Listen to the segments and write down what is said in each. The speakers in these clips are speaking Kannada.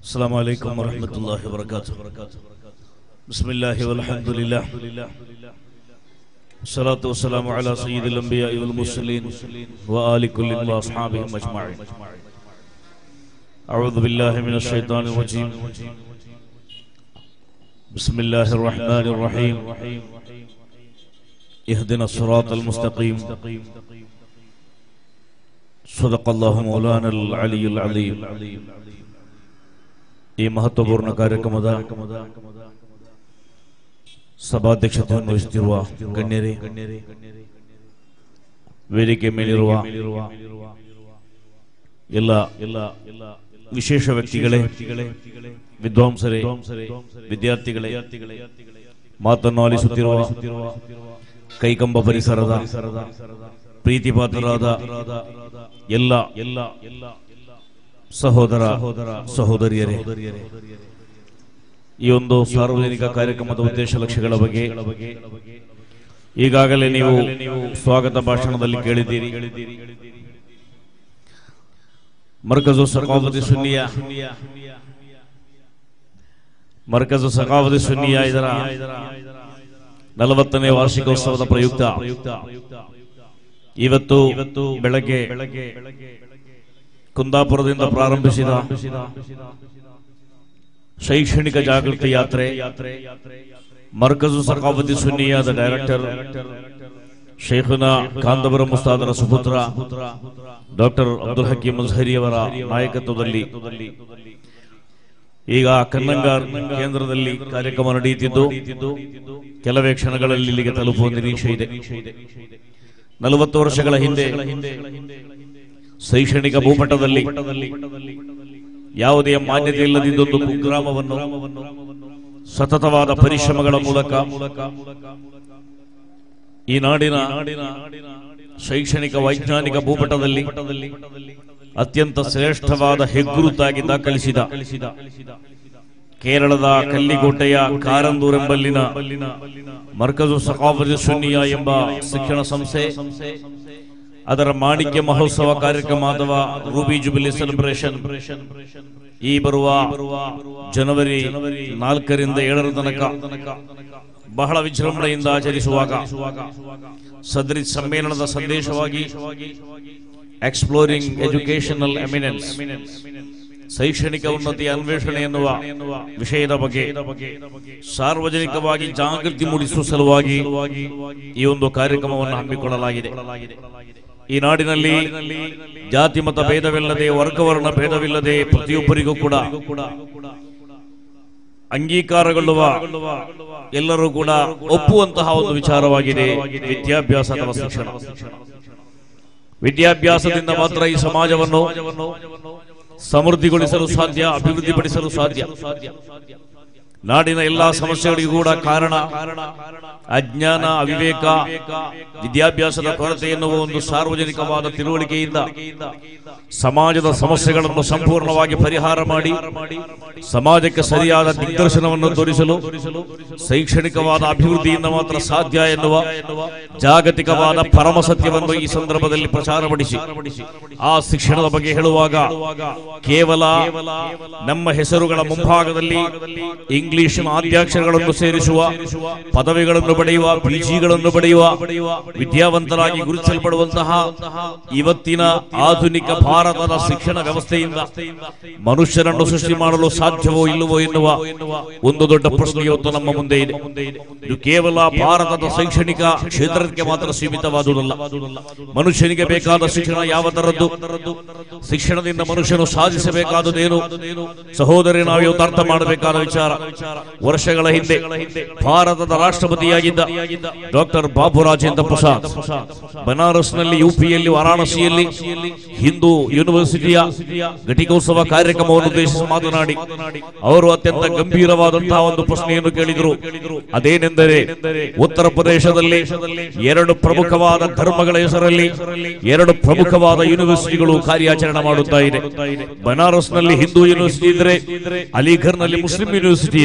السلام عليكم ورحمة الله وبركاته بسم الله والحمد لله الصلاة والسلام على سيد الأنبياء والمرسلين وآل كل وأصحابهم أجمعين أعوذ بالله من الشيطان الرجيم بسم الله الرحمن الرحيم اهدنا الصراط المستقيم صدق الله مولانا العلي العظيم ಈ ಮಹತ್ವಪೂರ್ಣ ಕಾರ್ಯಕ್ರಮದ ಸಭಾಧ್ಯಕ್ಷತೆಯನ್ನು ವಹಿಸುತ್ತಿರುವ ಗಣ್ಯರೇ ವೇದಿಕೆ ಮೇಲಿರುವ ಎಲ್ಲ ಎಲ್ಲ ವಿಶೇಷ ವ್ಯಕ್ತಿಗಳೇ ವಿದ್ವಾಂಸರೇ ವಿದ್ಯಾರ್ಥಿಗಳೇ ಮಾತನ್ನು ಆಲಿಸುತ್ತಿರುವ ಕೈಕಂಬ ಪರಿಸರದ ಪ್ರೀತಿಪಾತ್ರರಾದ ಎಲ್ಲ ಎಲ್ಲ ಎಲ್ಲ ಸಹೋದರ ಸಹೋದರಿಯರೇ ಈ ಒಂದು ಸಾರ್ವಜನಿಕ ಕಾರ್ಯಕ್ರಮದ ಉದ್ದೇಶ ಲಕ್ಷ್ಯಗಳ ಬಗ್ಗೆ ಈಗಾಗಲೇ ನೀವು ಸ್ವಾಗತ ಭಾಷಣದಲ್ಲಿ ಕೇಳಿದ್ದೀರಿ ಮರ್ಕಜು ಸಕಾವತಿ ಸುನ್ನಿಯ ಮರ್ಕಜು ಸಕಾವತಿ ಸುನ್ನಿಯ ಇದರ ನಲವತ್ತನೇ ವಾರ್ಷಿಕೋತ್ಸವದ ಪ್ರಯುಕ್ತ ಇವತ್ತು ಇವತ್ತು ಬೆಳಗ್ಗೆ ಕುಂದಾಪುರದಿಂದ ಪ್ರಾರಂಭಿಸಿದ ಶೈಕ್ಷಣಿಕ ಜಾಗೃತಿ ಯಾತ್ರೆ ಮರ್ಕಜು ಸಕಾವತಿ ಸುನ್ನಿಯಾದ ಡೈರೆಕ್ಟರ್ ಶೇಖುನ ಕಾಂದಬರ ಮುಸ್ತಾದರ ಸುಪುತ್ರ ಡಾಕ್ಟರ್ ಅಬ್ದುಲ್ ಹಕೀಂ ಮುಜಹರಿ ಅವರ ನಾಯಕತ್ವದಲ್ಲಿ ಈಗ ಕನ್ನಂಗಾರ್ ಕೇಂದ್ರದಲ್ಲಿ ಕಾರ್ಯಕ್ರಮ ನಡೆಯುತ್ತಿದ್ದು ಕೆಲವೇ ಕ್ಷಣಗಳಲ್ಲಿ ಇಲ್ಲಿಗೆ ತಲುಪುವ ನಿರೀಕ್ಷೆ ಇದೆ ನಲವತ್ತು ವರ್ಷಗಳ ಹಿಂದೆ ಶೈಕ್ಷಣಿಕ ಭೂಪಟದಲ್ಲಿ ಯಾವುದೇ ಮಾನ್ಯತೆ ಇಲ್ಲದಿದ್ದೊಂದು ಕುಗ್ರಾಮವನ್ನು ಸತತವಾದ ಪರಿಶ್ರಮಗಳ ಮೂಲಕ ಈ ನಾಡಿನ ಶೈಕ್ಷಣಿಕ ವೈಜ್ಞಾನಿಕ ಭೂಪಟದಲ್ಲಿ ಅತ್ಯಂತ ಶ್ರೇಷ್ಠವಾದ ಹೆಗ್ಗುರುತಾಗಿ ದಾಖಲಿಸಿದ ಕೇರಳದ ಕಲ್ಲಿಕೋಟೆಯ ಕಾರಂದೂರೆಂಬಲ್ಲಿನ ಮರ್ಕಜು ಸಕಾಫತಿ ಸುನ್ನಿಯ ಎಂಬ ಶಿಕ್ಷಣ ಸಂಸ್ಥೆ ಅದರ ಮಾಣಿಕ್ಯ ಮಹೋತ್ಸವ ಕಾರ್ಯಕ್ರಮ ಅಥವಾ ರೂಬಿ ಜುಬಿಲಿ ಸೆಲೆಬ್ರೇಷನ್ ಈ ಬರುವ ಜನವರಿ ನಾಲ್ಕರಿಂದ ಏಳರ ತನಕ ಬಹಳ ವಿಜೃಂಭಣೆಯಿಂದ ಆಚರಿಸುವಾಗ ಸದರಿ ಸಮ್ಮೇಳನದ ಸಂದೇಶವಾಗಿ ಎಕ್ಸ್ಪ್ಲೋರಿಂಗ್ ಎಜುಕೇಶನಲ್ ಎಮಿನೆನ್ಸ್ ಶೈಕ್ಷಣಿಕ ಉನ್ನತಿಯ ಅನ್ವೇಷಣೆ ಎನ್ನುವ ವಿಷಯದ ಬಗ್ಗೆ ಸಾರ್ವಜನಿಕವಾಗಿ ಜಾಗೃತಿ ಮೂಡಿಸುವ ಸಲುವಾಗಿ ಈ ಒಂದು ಕಾರ್ಯಕ್ರಮವನ್ನು ಹಮ್ಮಿಕೊಳ್ಳಲಾಗಿದೆ ಈ ನಾಡಿನಲ್ಲಿ ಜಾತಿ ಮತ ಭೇದವಿಲ್ಲದೆ ವರ್ಗವರ್ಣ ಭೇದವಿಲ್ಲದೆ ಪ್ರತಿಯೊಬ್ಬರಿಗೂ ಕೂಡ ಅಂಗೀಕಾರಗೊಳ್ಳುವ ಎಲ್ಲರೂ ಕೂಡ ಒಪ್ಪುವಂತಹ ಒಂದು ವಿಚಾರವಾಗಿದೆ ವಿದ್ಯಾಭ್ಯಾಸ ಅಥವಾ ಶಿಕ್ಷಣ ವಿದ್ಯಾಭ್ಯಾಸದಿಂದ ಮಾತ್ರ ಈ ಸಮಾಜವನ್ನು ಸಮೃದ್ಧಿಗೊಳಿಸಲು ಸಾಧ್ಯ ಅಭಿವೃದ್ಧಿಪಡಿಸಲು ಸಾಧ್ಯ ನಾಡಿನ ಎಲ್ಲಾ ಸಮಸ್ಯೆಗಳಿಗೂ ಕೂಡ ಕಾರಣ ಅಜ್ಞಾನ ಅವಿವೇಕ ವಿದ್ಯಾಭ್ಯಾಸದ ಕೊರತೆ ಎನ್ನುವ ಒಂದು ಸಾರ್ವಜನಿಕವಾದ ತಿಳುವಳಿಕೆಯಿಂದ ಸಮಾಜದ ಸಮಸ್ಯೆಗಳನ್ನು ಸಂಪೂರ್ಣವಾಗಿ ಪರಿಹಾರ ಮಾಡಿ ಸಮಾಜಕ್ಕೆ ಸರಿಯಾದ ದಿಗ್ದರ್ಶನವನ್ನು ತೋರಿಸಲು ಶೈಕ್ಷಣಿಕವಾದ ಅಭಿವೃದ್ಧಿಯಿಂದ ಮಾತ್ರ ಸಾಧ್ಯ ಎನ್ನುವ ಜಾಗತಿಕವಾದ ಪರಮ ಸತ್ಯವನ್ನು ಈ ಸಂದರ್ಭದಲ್ಲಿ ಪ್ರಚಾರಪಡಿಸಿ ಆ ಶಿಕ್ಷಣದ ಬಗ್ಗೆ ಹೇಳುವಾಗ ಕೇವಲ ನಮ್ಮ ಹೆಸರುಗಳ ಮುಂಭಾಗದಲ್ಲಿ ಇಂಗ್ಲಿಷಿನ ಆದ್ಯಾಕ್ಷರಗಳನ್ನು ಸೇರಿಸುವ ಪದವಿಗಳನ್ನು ಪಡೆಯುವ ಪಿಜಿಗಳನ್ನು ಪಡೆಯುವ ವಿದ್ಯಾವಂತರಾಗಿ ಗುರುತಿಸಲ್ಪಡುವಂತಹ ಇವತ್ತಿನ ಆಧುನಿಕ ಭಾರತದ ಶಿಕ್ಷಣ ವ್ಯವಸ್ಥೆಯಿಂದ ಮನುಷ್ಯರನ್ನು ಸೃಷ್ಟಿ ಮಾಡಲು ಸಾಧ್ಯವೋ ಇಲ್ಲವೋ ಎನ್ನುವ ಒಂದು ದೊಡ್ಡ ಪ್ರಶ್ನೆ ಇವತ್ತು ನಮ್ಮ ಮುಂದೆ ಇದೆ ಇದು ಕೇವಲ ಭಾರತದ ಶೈಕ್ಷಣಿಕ ಕ್ಷೇತ್ರಕ್ಕೆ ಮಾತ್ರ ಸೀಮಿತವಾದುದಲ್ಲ ಮನುಷ್ಯನಿಗೆ ಬೇಕಾದ ಶಿಕ್ಷಣ ಯಾವ ತರದ್ದು ಶಿಕ್ಷಣದಿಂದ ಮನುಷ್ಯನು ಸಾಧಿಸಬೇಕಾದುದೇನು ಸಹೋದರಿ ನಾವು ಇವತ್ತು ಅರ್ಥ ಮಾಡಬೇಕಾದ ವಿಚಾರ ವರ್ಷಗಳ ಹಿಂದೆ ಭಾರತದ ರಾಷ್ಟ್ರಪತಿಯಾಗಿದ್ದ ಡಾಕ್ಟರ್ ಬಾಬು ರಾಜೇಂದ್ರ ಪ್ರಸಾದ್ ಬನಾರಸ್ನಲ್ಲಿ ಯುಪಿಯಲ್ಲಿ ವಾರಾಣಸಿಯಲ್ಲಿ ಹಿಂದೂ ಯೂನಿವರ್ಸಿಟಿಯ ಘಟಿಕೋತ್ಸವ ಕಾರ್ಯಕ್ರಮವನ್ನು ಉದ್ದೇಶಿಸಿ ಮಾತನಾಡಿ ಅವರು ಅತ್ಯಂತ ಗಂಭೀರವಾದಂತಹ ಒಂದು ಪ್ರಶ್ನೆಯನ್ನು ಕೇಳಿದರು ಅದೇನೆಂದರೆ ಉತ್ತರ ಪ್ರದೇಶದಲ್ಲಿ ಎರಡು ಪ್ರಮುಖವಾದ ಧರ್ಮಗಳ ಹೆಸರಲ್ಲಿ ಎರಡು ಪ್ರಮುಖವಾದ ಯೂನಿವರ್ಸಿಟಿಗಳು ಕಾರ್ಯಾಚರಣೆ ಮಾಡುತ್ತಾ ಇದೆ ಬನಾರಸ್ನಲ್ಲಿ ಹಿಂದೂ ಯೂನಿವರ್ಸಿಟಿ ಇದ್ರೆ ಅಲಿಘರ್ನಲ್ಲಿ ಮುಸ್ಲಿಂ ಯೂನಿವರ್ಸಿಟಿ ಇದೆ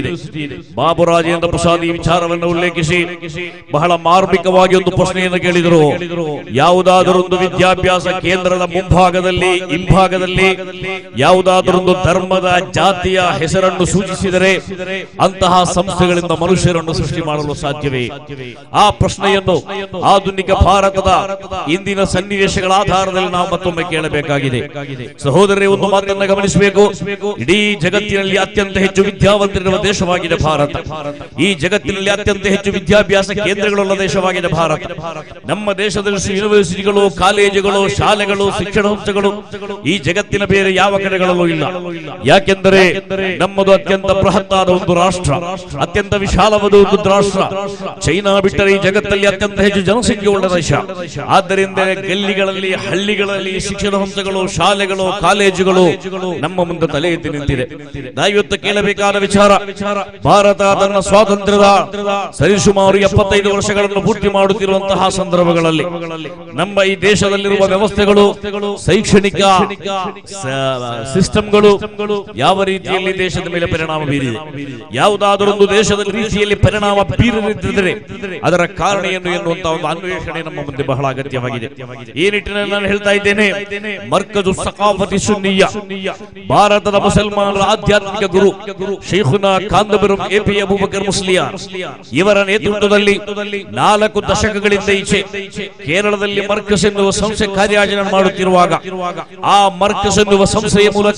ಇದೆ ಬಾಬು ರಾಜೇಂದ್ರ ಪ್ರಸಾದ್ ಈ ವಿಚಾರವನ್ನು ಉಲ್ಲೇಖಿಸಿ ಬಹಳ ಮಾರ್ಮಿಕವಾಗಿ ಒಂದು ಪ್ರಶ್ನೆಯನ್ನು ಕೇಳಿದರು ಯಾವುದಾದರೊಂದು ವಿದ್ಯಾಭ್ಯಾಸ ಕೇಂದ್ರದ ಮುಂಭಾಗದಲ್ಲಿ ಹಿಂಭಾಗದಲ್ಲಿ ಯಾವುದಾದರೊಂದು ಧರ್ಮದ ಜಾತಿಯ ಹೆಸರನ್ನು ಸೂಚಿಸಿದರೆ ಅಂತಹ ಸಂಸ್ಥೆಗಳಿಂದ ಮನುಷ್ಯರನ್ನು ಸೃಷ್ಟಿ ಮಾಡಲು ಸಾಧ್ಯವೇ ಆ ಪ್ರಶ್ನೆಯನ್ನು ಆಧುನಿಕ ಭಾರತದ ಇಂದಿನ ಸನ್ನಿವೇಶಗಳ ಆಧಾರದಲ್ಲಿ ನಾವು ಮತ್ತೊಮ್ಮೆ ಕೇಳಬೇಕಾಗಿದೆ ಸಹೋದರರೇ ಒಂದು ಮಾತನ್ನ ಗಮನಿಸಬೇಕು ಇಡೀ ಜಗತ್ತಿನಲ್ಲಿ ಅತ್ಯಂತ ಹೆಚ್ಚು ವಿದ್ಯಾವಂತರಿರುವ ದೇಶವಾಗಿದೆ ಭಾರತ ಈ ಜಗತ್ತಿನಲ್ಲಿ ಅತ್ಯಂತ ಹೆಚ್ಚು ವಿದ್ಯಾಭ್ಯಾಸ ಕೇಂದ್ರಗಳುಳ್ಳ ದೇಶವಾಗಿದೆ ಭಾರತ ನಮ್ಮ ದೇಶದಲ್ಲಿ ಯೂನಿವರ್ಸಿಟಿಗಳು ಕಾಲೇಜುಗಳು ಶಾಲೆಗಳು ಶಿಕ್ಷಣ ಸಂಸ್ಥೆಗಳು ಈ ಜಗತ್ತಿನ ಬೇರೆ ಯಾವ ಕಡೆಗಳಲ್ಲೂ ಇಲ್ಲ ಯಾಕೆಂದರೆ ನಮ್ಮದು ಅತ್ಯಂತ ಬೃಹತ್ತಾದ ಒಂದು ರಾಷ್ಟ್ರ ಅತ್ಯಂತ ವಿಶಾಲವಾದ ಒಂದು ರಾಷ್ಟ್ರ ಚೈನಾ ಬಿಟ್ಟರೆ ಈ ಜಗತ್ತಲ್ಲಿ ಅತ್ಯಂತ ಹೆಚ್ಚು ಜನಸಂಖ್ಯೆ ಉಳ್ಳ ದೇಶ ಆದ್ದರಿಂದ ಗಲ್ಲಿಗಳಲ್ಲಿ ಹಳ್ಳಿಗಳಲ್ಲಿ ಶಿಕ್ಷಣ ಸಂಸ್ಥೆಗಳು ಶಾಲೆಗಳು ಕಾಲೇಜುಗಳು ನಮ್ಮ ಮುಂದೆ ತಲೆ ಎತ್ತಿ ನಿಂತಿದೆ ನಾವಿವತ್ತು ಕೇಳಬೇಕಾದ ವಿಚಾರ ಭಾರತ ತನ್ನ ಸ್ವಾತಂತ್ರ್ಯದ ಸರಿಸುಮಾರು ಎಪ್ಪತ್ತೈದು ವರ್ಷಗಳನ್ನು ಪೂರ್ತಿ ಮಾಡುತ್ತಿರುವಂತಹ ಸಂದರ್ಭಗಳಲ್ಲಿ ನಮ್ಮ ಈ ದೇಶದಲ್ಲಿರುವ ವ್ಯವಸ್ಥೆಗಳು ಶೈಕ್ಷಣಿಕ ಸಿಸ್ಟಮ್ಗಳು ಯಾವ ರೀತಿಯಲ್ಲಿ ದೇಶದ ಮೇಲೆ ಪರಿಣಾಮ ಬೀರಿದೆ ಯಾವುದಾದರೊಂದು ದೇಶದ ರೀತಿಯಲ್ಲಿ ಪರಿಣಾಮ ಬೀರದಿದ್ದರೆ ಅದರ ಕಾರಣ ಏನು ಎನ್ನುವಂತಹ ಒಂದು ಅನ್ವೇಷಣೆ ನಮ್ಮ ಮುಂದೆ ಬಹಳ ಅಗತ್ಯವಾಗಿದೆ ಈ ನಿಟ್ಟಿನಲ್ಲಿ ನಾನು ಹೇಳ್ತಾ ಇದ್ದೇನೆ ಮರ್ಕಜು ಸಕಾಫತಿ ಸುನ್ನಿಯ ಭಾರತದ ಮುಸಲ್ಮಾನರ ಆಧ್ಯಾತ್ಮಿಕ ಗುರು ಶೇಖುನಾ ಕಾಂದಬರು ಎಪಿ ಅಬೂಬಕರ್ ಮುಸ್ಲಿಯಾ ಇವರ ನೇತೃತ್ವದಲ್ಲಿ ನಾಲ್ಕು ದಶಕಗಳಿಂದ ಈಚೆ ಕೇರಳದಲ್ಲಿ ಮರ್ಕಸ್ ಎನ್ನುವ ಸಂಸ್ಥೆ ಕಾರ್ಯಾಚರಣೆ ಮಾಡುತ್ತಿರುವಾಗ ಆ ಮರ್ಕಸ್ ಎನ್ನುವ ಸಂಸ್ಥೆಯ ಮೂಲಕ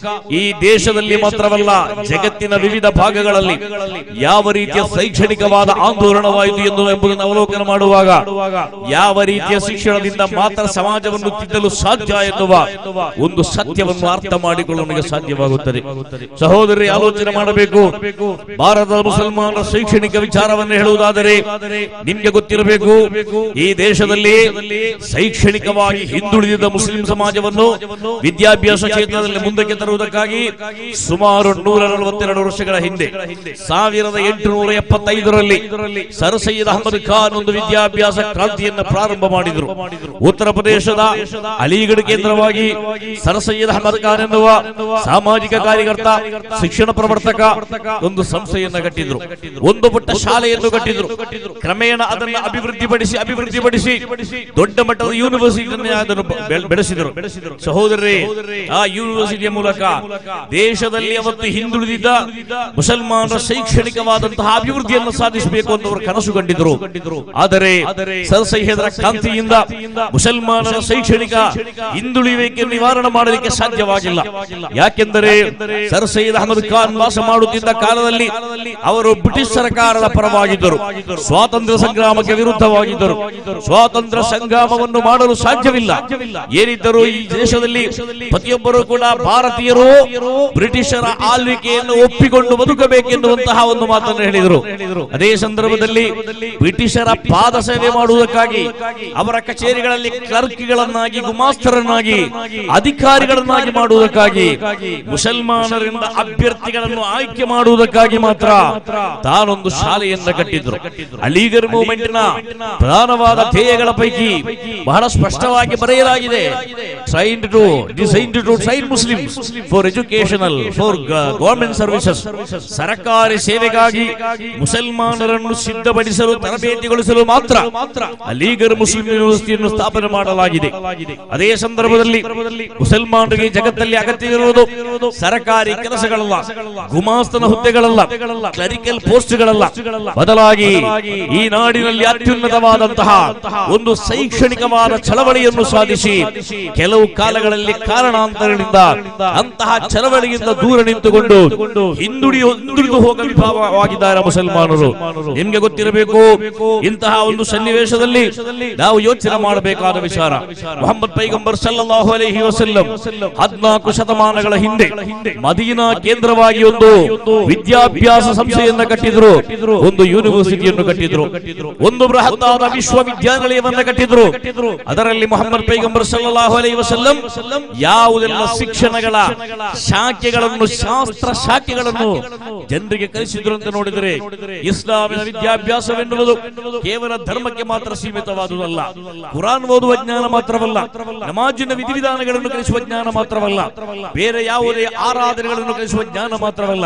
ಈ ದೇಶದಲ್ಲಿ ಮಾತ್ರವಲ್ಲ ಜಗತ್ತಿನ ವಿವಿಧ ಭಾಗಗಳಲ್ಲಿ ಯಾವ ರೀತಿಯ ಶೈಕ್ಷಣಿಕವಾದ ಆಂದೋಲನವಾಯಿತು ಎಂದು ಎಂಬುದನ್ನು ಅವಲೋಕನ ಮಾಡುವಾಗ ಯಾವ ರೀತಿಯ ಶಿಕ್ಷಣದಿಂದ ಮಾತ್ರ ಸಮಾಜವನ್ನು ತಿದ್ದಲು ಸಾಧ್ಯ ಎನ್ನುವ ಒಂದು ಸತ್ಯವನ್ನು ಅರ್ಥ ಮಾಡಿಕೊಳ್ಳಲು ನಮಗೆ ಸಾಧ್ಯವಾಗುತ್ತದೆ ಸಹೋದರಿ ಆಲೋಚನೆ ಮಾಡಬೇಕು ಭಾರತದ ಮುಸಲ್ಮಾನರ ಶೈಕ್ಷಣಿಕ ವಿಚಾರವನ್ನು ಹೇಳುವುದಾದರೆ ನಿಮ್ಗೆ ಗೊತ್ತಿರಬೇಕು ಈ ದೇಶದಲ್ಲಿ ಶೈಕ್ಷಣಿಕವಾಗಿ ಹಿಂದುಳಿದ ಮುಸ್ಲಿಂ ಸಮಾಜವನ್ನು ವಿದ್ಯಾಭ್ಯಾಸ ಕ್ಷೇತ್ರದಲ್ಲಿ ಮುಂದಕ್ಕೆ ತರುವುದಕ್ಕಾಗಿ ಸುಮಾರು ನೂರ ನಲವತ್ತೆರಡು ವರ್ಷಗಳ ಹಿಂದೆ ಸಾವಿರದ ಎಂಟುನೂರ ಎಪ್ಪತ್ತೈದರಲ್ಲಿ ಸರ್ ಸೈಯದ್ ಅಹಮದ್ ಖಾನ್ ಒಂದು ವಿದ್ಯಾಭ್ಯಾಸ ಕ್ರಾಂತಿಯನ್ನು ಪ್ರಾರಂಭ ಮಾಡಿದರು ಉತ್ತರ ಪ್ರದೇಶದ ಅಲಿಗಢ ಕೇಂದ್ರವಾಗಿ ಸರ್ ಸೈಯದ್ ಅಹಮದ್ ಖಾನ್ ಎನ್ನುವ ಸಾಮಾಜಿಕ ಕಾರ್ಯಕರ್ತ ಶಿಕ್ಷಣ ಪ್ರವರ್ತಕ ಒಂದು ಸಂಸ್ಥೆಯನ್ನ ಕಟ್ಟಿದ್ರು ಒಂದು ಪುಟ್ಟ ಶಾಲೆಯನ್ನು ಕಟ್ಟಿದ್ರು ಕ್ರಮೇಣ ಅದನ್ನು ಅಭಿವೃದ್ಧಿಪಡಿಸಿ ಅಭಿವೃದ್ಧಿಪಡಿಸಿ ದೊಡ್ಡ ಮಟ್ಟದ ಯೂನಿವರ್ಸಿಟಿ ಅದನ್ನು ಬೆ- ಬೆಳೆಸಿದರು ಸಹೋದರರೇ ಆ ಯೂನಿವರ್ಸಿಟಿಯ ಮೂಲಕ ದೇಶದಲ್ಲಿ ಅವತ್ತು ಹಿಂದುಳಿದಿದ್ದ ಮುಸಲ್ಮಾನರ ಶೈಕ್ಷಣಿಕವಾದಂತಹ ಅಭಿವೃದ್ಧಿಯನ್ನು ಸಾಧಿಸಬೇಕು ಅಂತ ಅವರು ಕನಸು ಕಂಡಿದ್ರು ಆದರೆ ಸರ್ ಸೈಯದರ ಕ್ರಾಂತಿಯಿಂದ ಮುಸಲ್ಮಾನರ ಶೈಕ್ಷಣಿಕ ಹಿಂದುಳಿಯುವಿಕೆ ನಿವಾರಣೆ ಮಾಡಲಿಕ್ಕೆ ಸಾಧ್ಯವಾಗಿಲ್ಲ ಯಾಕೆಂದರೆ ಸರ್ ಸೈಯದ್ ಅಹಮದ್ ಖಾನ್ ವಾಸ ಮಾಡುತ್ತಿದ್ದ ಕಾಲದಲ್ಲಿ ಅವರು ಬ್ರಿಟಿಷ್ ಸರ್ಕಾರದ ಪರವಾಗಿದ್ದರು ಸ್ವಾತಂತ್ರ್ಯ ಸಂಗ್ರಾಮಕ್ಕೆ ವಿರುದ್ಧವಾಗಿದ್ದರು ಸ್ವಾತಂತ್ರ್ಯ ಸಂಗ್ರಾಮವನ್ನು ಮಾಡಲು ಸಾಧ್ಯವಿಲ್ಲ ಏನಿದ್ದರೂ ಈ ದೇಶದಲ್ಲಿ ಪ್ರತಿಯೊಬ್ಬರು ಕೂಡ ಭಾರತೀಯರು ಬ್ರಿಟಿಷರ ಆಳ್ವಿಕೆಯನ್ನು ಒಪ್ಪಿಕೊಂಡು ಬದುಕಬೇಕೆನ್ನುವಂತಹ ಒಂದು ಮಾತನ್ನು ಹೇಳಿದರು ಅದೇ ಸಂದರ್ಭದಲ್ಲಿ ಬ್ರಿಟಿಷರ ಪಾದ ಸೇವೆ ಮಾಡುವುದಕ್ಕಾಗಿ ಅವರ ಕಚೇರಿಗಳಲ್ಲಿ ಕ್ಲರ್ಕ್ಗಳನ್ನಾಗಿ ಗುಮಾಸ್ತರನ್ನಾಗಿ ಅಧಿಕಾರಿಗಳನ್ನಾಗಿ ಮಾಡುವುದಕ್ಕಾಗಿ ಮುಸಲ್ಮಾನರಿಂದ ಅಭ್ಯರ್ಥಿಗಳನ್ನು ಆಯ್ಕೆ ಮಾಡುವುದಕ್ಕಾಗಿ ಮಾತ್ರ ತಾನೊಂದು ಶಾಲೆಯನ್ನ ಕಟ್ಟಿದ್ರು ಅಲಿಗರ್ ಮೂವ್ಮೆಂಟ್ನ ಪ್ರಧಾನವಾದ ಧ್ಯೇಯಗಳ ಪೈಕಿ ಬಹಳ ಸ್ಪಷ್ಟವಾಗಿ ಬರೆಯಲಾಗಿದೆ train to design to train Muslim for educational for government services ಸರ್ಕಾರಿ ಸೇವೆಗಾಗಿ ಮುಸಲ್ಮಾನರನ್ನು ಸಿದ್ಧಪಡಿಸಲು ತರಬೇತಿಗೊಳಿಸಲು ಮಾತ್ರ ಅಲಿಗರ್ ಮುಸ್ಲಿಂ ಯೂನಿವರ್ಸಿಟಿಯನ್ನು ಸ್ಥಾಪನೆ ಮಾಡಲಾಗಿದೆ ಅದೇ ಸಂದರ್ಭದಲ್ಲಿ ಮುಸಲ್ಮಾನರಿಗೆ ಜಗತ್ತಲ್ಲಿ ಅಗತ್ಯವಿರುವುದು ಸರ್ಕಾರಿ ಕೆಲಸಗಳಲ್ಲ ಗುಮಾಸ್ತನ ಹುದ್ದೆಗಳಲ್ಲ ಕ್ಲರಿಕಲ್ ಪೋಸ್ಟ್ಗಳಲ್ಲ ಬದಲಾಗಿ ಈ ನಾಡಿನಲ್ಲಿ ಅತ್ಯುನ್ನತವಾದಂತಹ ಒಂದು ಶೈಕ್ಷಣಿಕವಾದ ಚಳವಳಿಯನ್ನು ಸಾಧಿಸಿ ಕೆಲವು ಕಾಲಗಳಲ್ಲಿ ಕಾರಣಾಂತರಗಳಿಂದ ಅಂತಹ ಚಳವಳಿಯಿಂದ ದೂರ ನಿಂತುಕೊಂಡು ಹಿಂದುಳಿ ಹಿಂದುಳಿದು ಹೋಗ ವಿಭಾಗವಾಗಿದ್ದಾರೆ ಮುಸಲ್ಮಾನರು ನಿಮ್ಗೆ ಗೊತ್ತಿರಬೇಕು ಇಂತಹ ಒಂದು ಸನ್ನಿವೇಶದಲ್ಲಿ ನಾವು ಯೋಚನೆ ಮಾಡಬೇಕಾದ ವಿಚಾರ ಮೊಹಮ್ಮದ್ ಪೈಗಂಬರ್ ಸಲ್ಲಲ್ಲಾಹು ಅಲೈಹಿ ವಸಲ್ಲಂ ಹದಿನಾಲ್ಕು ಶತಮಾನಗಳ ಹಿಂದೆ ಮದೀನಾ ಕೇಂದ್ರವಾಗಿ ಒಂದು ವಿದ್ಯಾಭ್ಯಾಸ ಸಂಸ್ಥೆಯನ್ನ ಕಟ್ಟಿದ್ರು ಒಂದು ಯೂನಿವರ್ಸಿಟಿಯನ್ನು ಕಟ್ಟಿದ್ರು ಒಂದು ಬೃಹತ್ತಾದ ವಿಶ್ವವಿದ್ಯಾನಿಲಯವನ್ನ ಕಟ್ಟಿದ್ರು ಅದರಲ್ಲಿ ಮೊಹಮ್ಮದ್ ಪೈಗಂಬರ್ ಸಲ್ಲಲ್ಲಾಹು ಅಲೈಹಿ ವಸಲ್ಲಂ ಯಾವುದೆಲ್ಲ ಶಿಕ್ಷಣಗಳ ಶಾಖೆಗಳನ್ನು ಶಾಸ್ತ್ರ ಶಾಖೆಗಳನ್ನು ಜನರಿಗೆ ಕಲಿಸಿದ್ರು ಅಂತ ನೋಡಿದರೆ ಇಸ್ಲಾಮಿನ ವಿದ್ಯಾಭ್ಯಾಸವೆನ್ನುವುದು ಕೇವಲ ಧರ್ಮಕ್ಕೆ ಮಾತ್ರ ಸೀಮಿತವಾದುದಲ್ಲ ಕುರಾನ್ ಓದುವ ಜ್ಞಾನ ಮಾತ್ರವಲ್ಲ ನಮಾಜಿನ ವಿಧಿವಿಧಾನಗಳನ್ನು ಕಲಿಸುವ ಜ್ಞಾನ ಮಾತ್ರವಲ್ಲ ಬೇರೆ ಯಾವುದೇ ಆರಾಧನೆಗಳನ್ನು ಕಲಿಸುವ ಜ್ಞಾನ ಮಾತ್ರವಲ್ಲ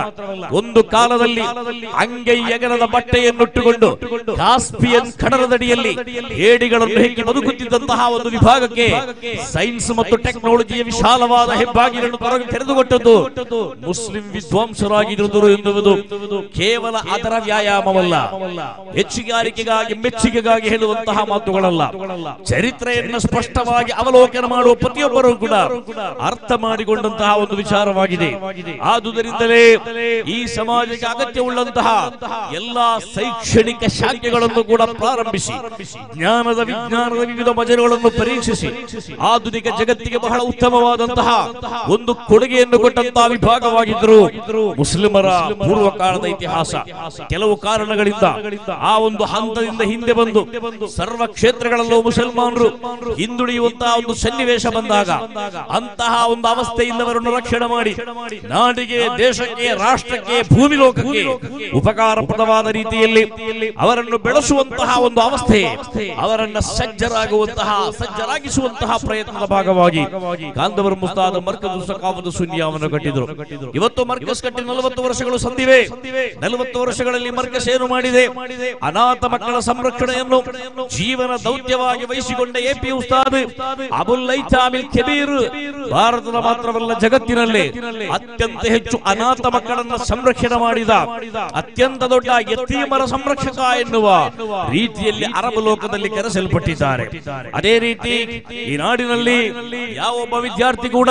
ಒಂದು ಕಾಲದಲ್ಲಿ ಅಂಗೈ ಎಗರದ ಬಟ್ಟೆಯನ್ನುಟ್ಟುಕೊಂಡು ಕಾಸ್ಪಿಯನ್ ಕಡಲದಡಿಯಲ್ಲಿ ಏಡಿಗಳನ್ನು ಹೆಕ್ಕಿ ಬದುಕುತ್ತಿದ್ದಂತಹ ಒಂದು ವಿಭಾಗಕ್ಕೆ ಸೈನ್ಸ್ ಮತ್ತು ಟೆಕ್ನಾಲಜಿಯ ವಿಶಾಲವಾದ ಹೆಬ್ಬಾಗಿಲನ್ನು ತೊರಗಿ ತೆರೆದುಕೊಟ್ಟದ್ದು ಮುಸ್ಲಿಂ ವಿದ್ವಾಂಸರಾಗಿರುವುದು ಎನ್ನುವುದು ಕೇವಲ ಅದರ ವ್ಯಾಯಾಮವಲ್ಲ ಹೆಚ್ಚುಗಾರಿಕೆಗಾಗಿ ಮೆಚ್ಚುಗೆಗಾಗಿ ಹೇಳುವಂತಹ ಮಾತುಗಳಲ್ಲ ಚರಿತ್ರೆಯನ್ನು ಸ್ಪಷ್ಟವಾಗಿ ಅವಲೋಕನ ಮಾಡುವ ಪ್ರತಿಯೊಬ್ಬರೂ ಕೂಡ ಅರ್ಥ ಮಾಡಿಕೊಂಡಂತಹ ಒಂದು ವಿಚಾರವಾಗಿದೆ ಆದುದರಿಂದಲೇ ಈ ಸಮಾಜಕ್ಕೆ ಅಗತ್ಯವುಳ್ಳಂತಹ ಎಲ್ಲಾ ಶೈಕ್ಷಣಿಕ ಶಾಖೆಗಳನ್ನು ಕೂಡ ಪ್ರಾರಂಭಿಸಿ ಜ್ಞಾನದ ವಿಜ್ಞಾನದ ವಿವಿಧ ಮಜಲುಗಳನ್ನು ಪರೀಕ್ಷಿಸಿ ಆಧುನಿಕ ಜಗತ್ತಿಗೆ ಬಹಳ ಉತ್ತಮವಾದಂತಹ ಒಂದು ಕೊಡುಗೆಯನ್ನು ಕೊಟ್ಟಂತಹ ವಿಭಾಗವಾಗಿದ್ದರು ಮುಸ್ಲಿಮರ ಪೂರ್ವ ಕಾಲದ ಇತಿಹಾಸ ಕೆಲವು ಕಾರಣಗಳಿಂದ ಆ ಒಂದು ಹಂತದಿಂದ ಹಿಂದೆ ಬಂದು ಸರ್ವ ಕ್ಷೇತ್ರಗಳಲ್ಲೂ ಮುಸಲ್ಮಾನರು ಹಿಂದುಳಿಯುವಂತಹ ಒಂದು ಸನ್ನಿವೇಶ ಬಂದಾಗ ಅಂತಹ ಒಂದು ಅವಸ್ಥೆಯಿಂದ ಅವರನ್ನು ರಕ್ಷಣೆ ಮಾಡಿ ನಾಡಿಗೆ ದೇಶಕ್ಕೆ ರಾಷ್ಟ್ರಕ್ಕೆ ಭೂಮಿ ಲೋಕಕ್ಕೆ ಉಪಕಾರಪ್ರದವಾದ ರೀತಿಯಲ್ಲಿ ಅವರನ್ನು ಬೆಳೆಸುವಂತಹ ಒಂದು ಅವಸ್ಥೆ ಅವರನ್ನ ಸಜ್ಜರಾಗುವಂತಹ ಸಜ್ಜರಾಗಿಸುವಂತಹ ಪ್ರಯತ್ನದ ಭಾಗವಾಗಿ ಗಾಂಧವರ ಮುಸ್ತಾದ ಮರ್ಕಜು ಸಕಾವದ ಶೂನ್ಯವನ್ನು ಕಟ್ಟಿದರು ಇವತ್ತು ಮರ್ಕಸ್ ಕಟ್ಟಿ ನಲವತ್ತು ವರ್ಷಗಳು ಸಂದಿವೆ ನಲವತ್ತು ವರ್ಷಗಳಲ್ಲಿ ಮರ್ಕಸ್ ಏನು ಮಾಡಿದೆ ಅನಾಥ ಮಕ್ಕಳ ಸಂರಕ್ಷಣೆಯನ್ನು ಜೀವನ ದೌತ್ಯವಾಗಿ ವಹಿಸಿಕೊಂಡ ಎಪಿ ಉಸ್ತಾದ್ ಅಬುಲ್ ಐತಾಮಿಲ್ ಕೆಬೀರ್ ಭಾರತದ ಮಾತ್ರವಲ್ಲ ಜಗತ್ತಿನಲ್ಲಿ ಅತ್ಯಂತ ಹೆಚ್ಚು ಅನಾಥ ಮಕ್ಕಳನ್ನ ಸಂರಕ್ಷಣೆ ಮಾಡಿದ ಅತ್ಯಂತ ದೊಡ್ಡ ಯತೀಮರ ಸಂರಕ್ಷಕ ಎನ್ನುವ ರೀತಿಯಲ್ಲಿ ಅರಬ್ ಲೋಕದಲ್ಲಿ ಕರೆಸಲ್ಪಟ್ಟಿದ್ದಾರೆ ಅದೇ ರೀತಿ ಈ ನಾಡಿನಲ್ಲಿ ಯಾವೊಬ್ಬ ವಿದ್ಯಾರ್ಥಿ ಕೂಡ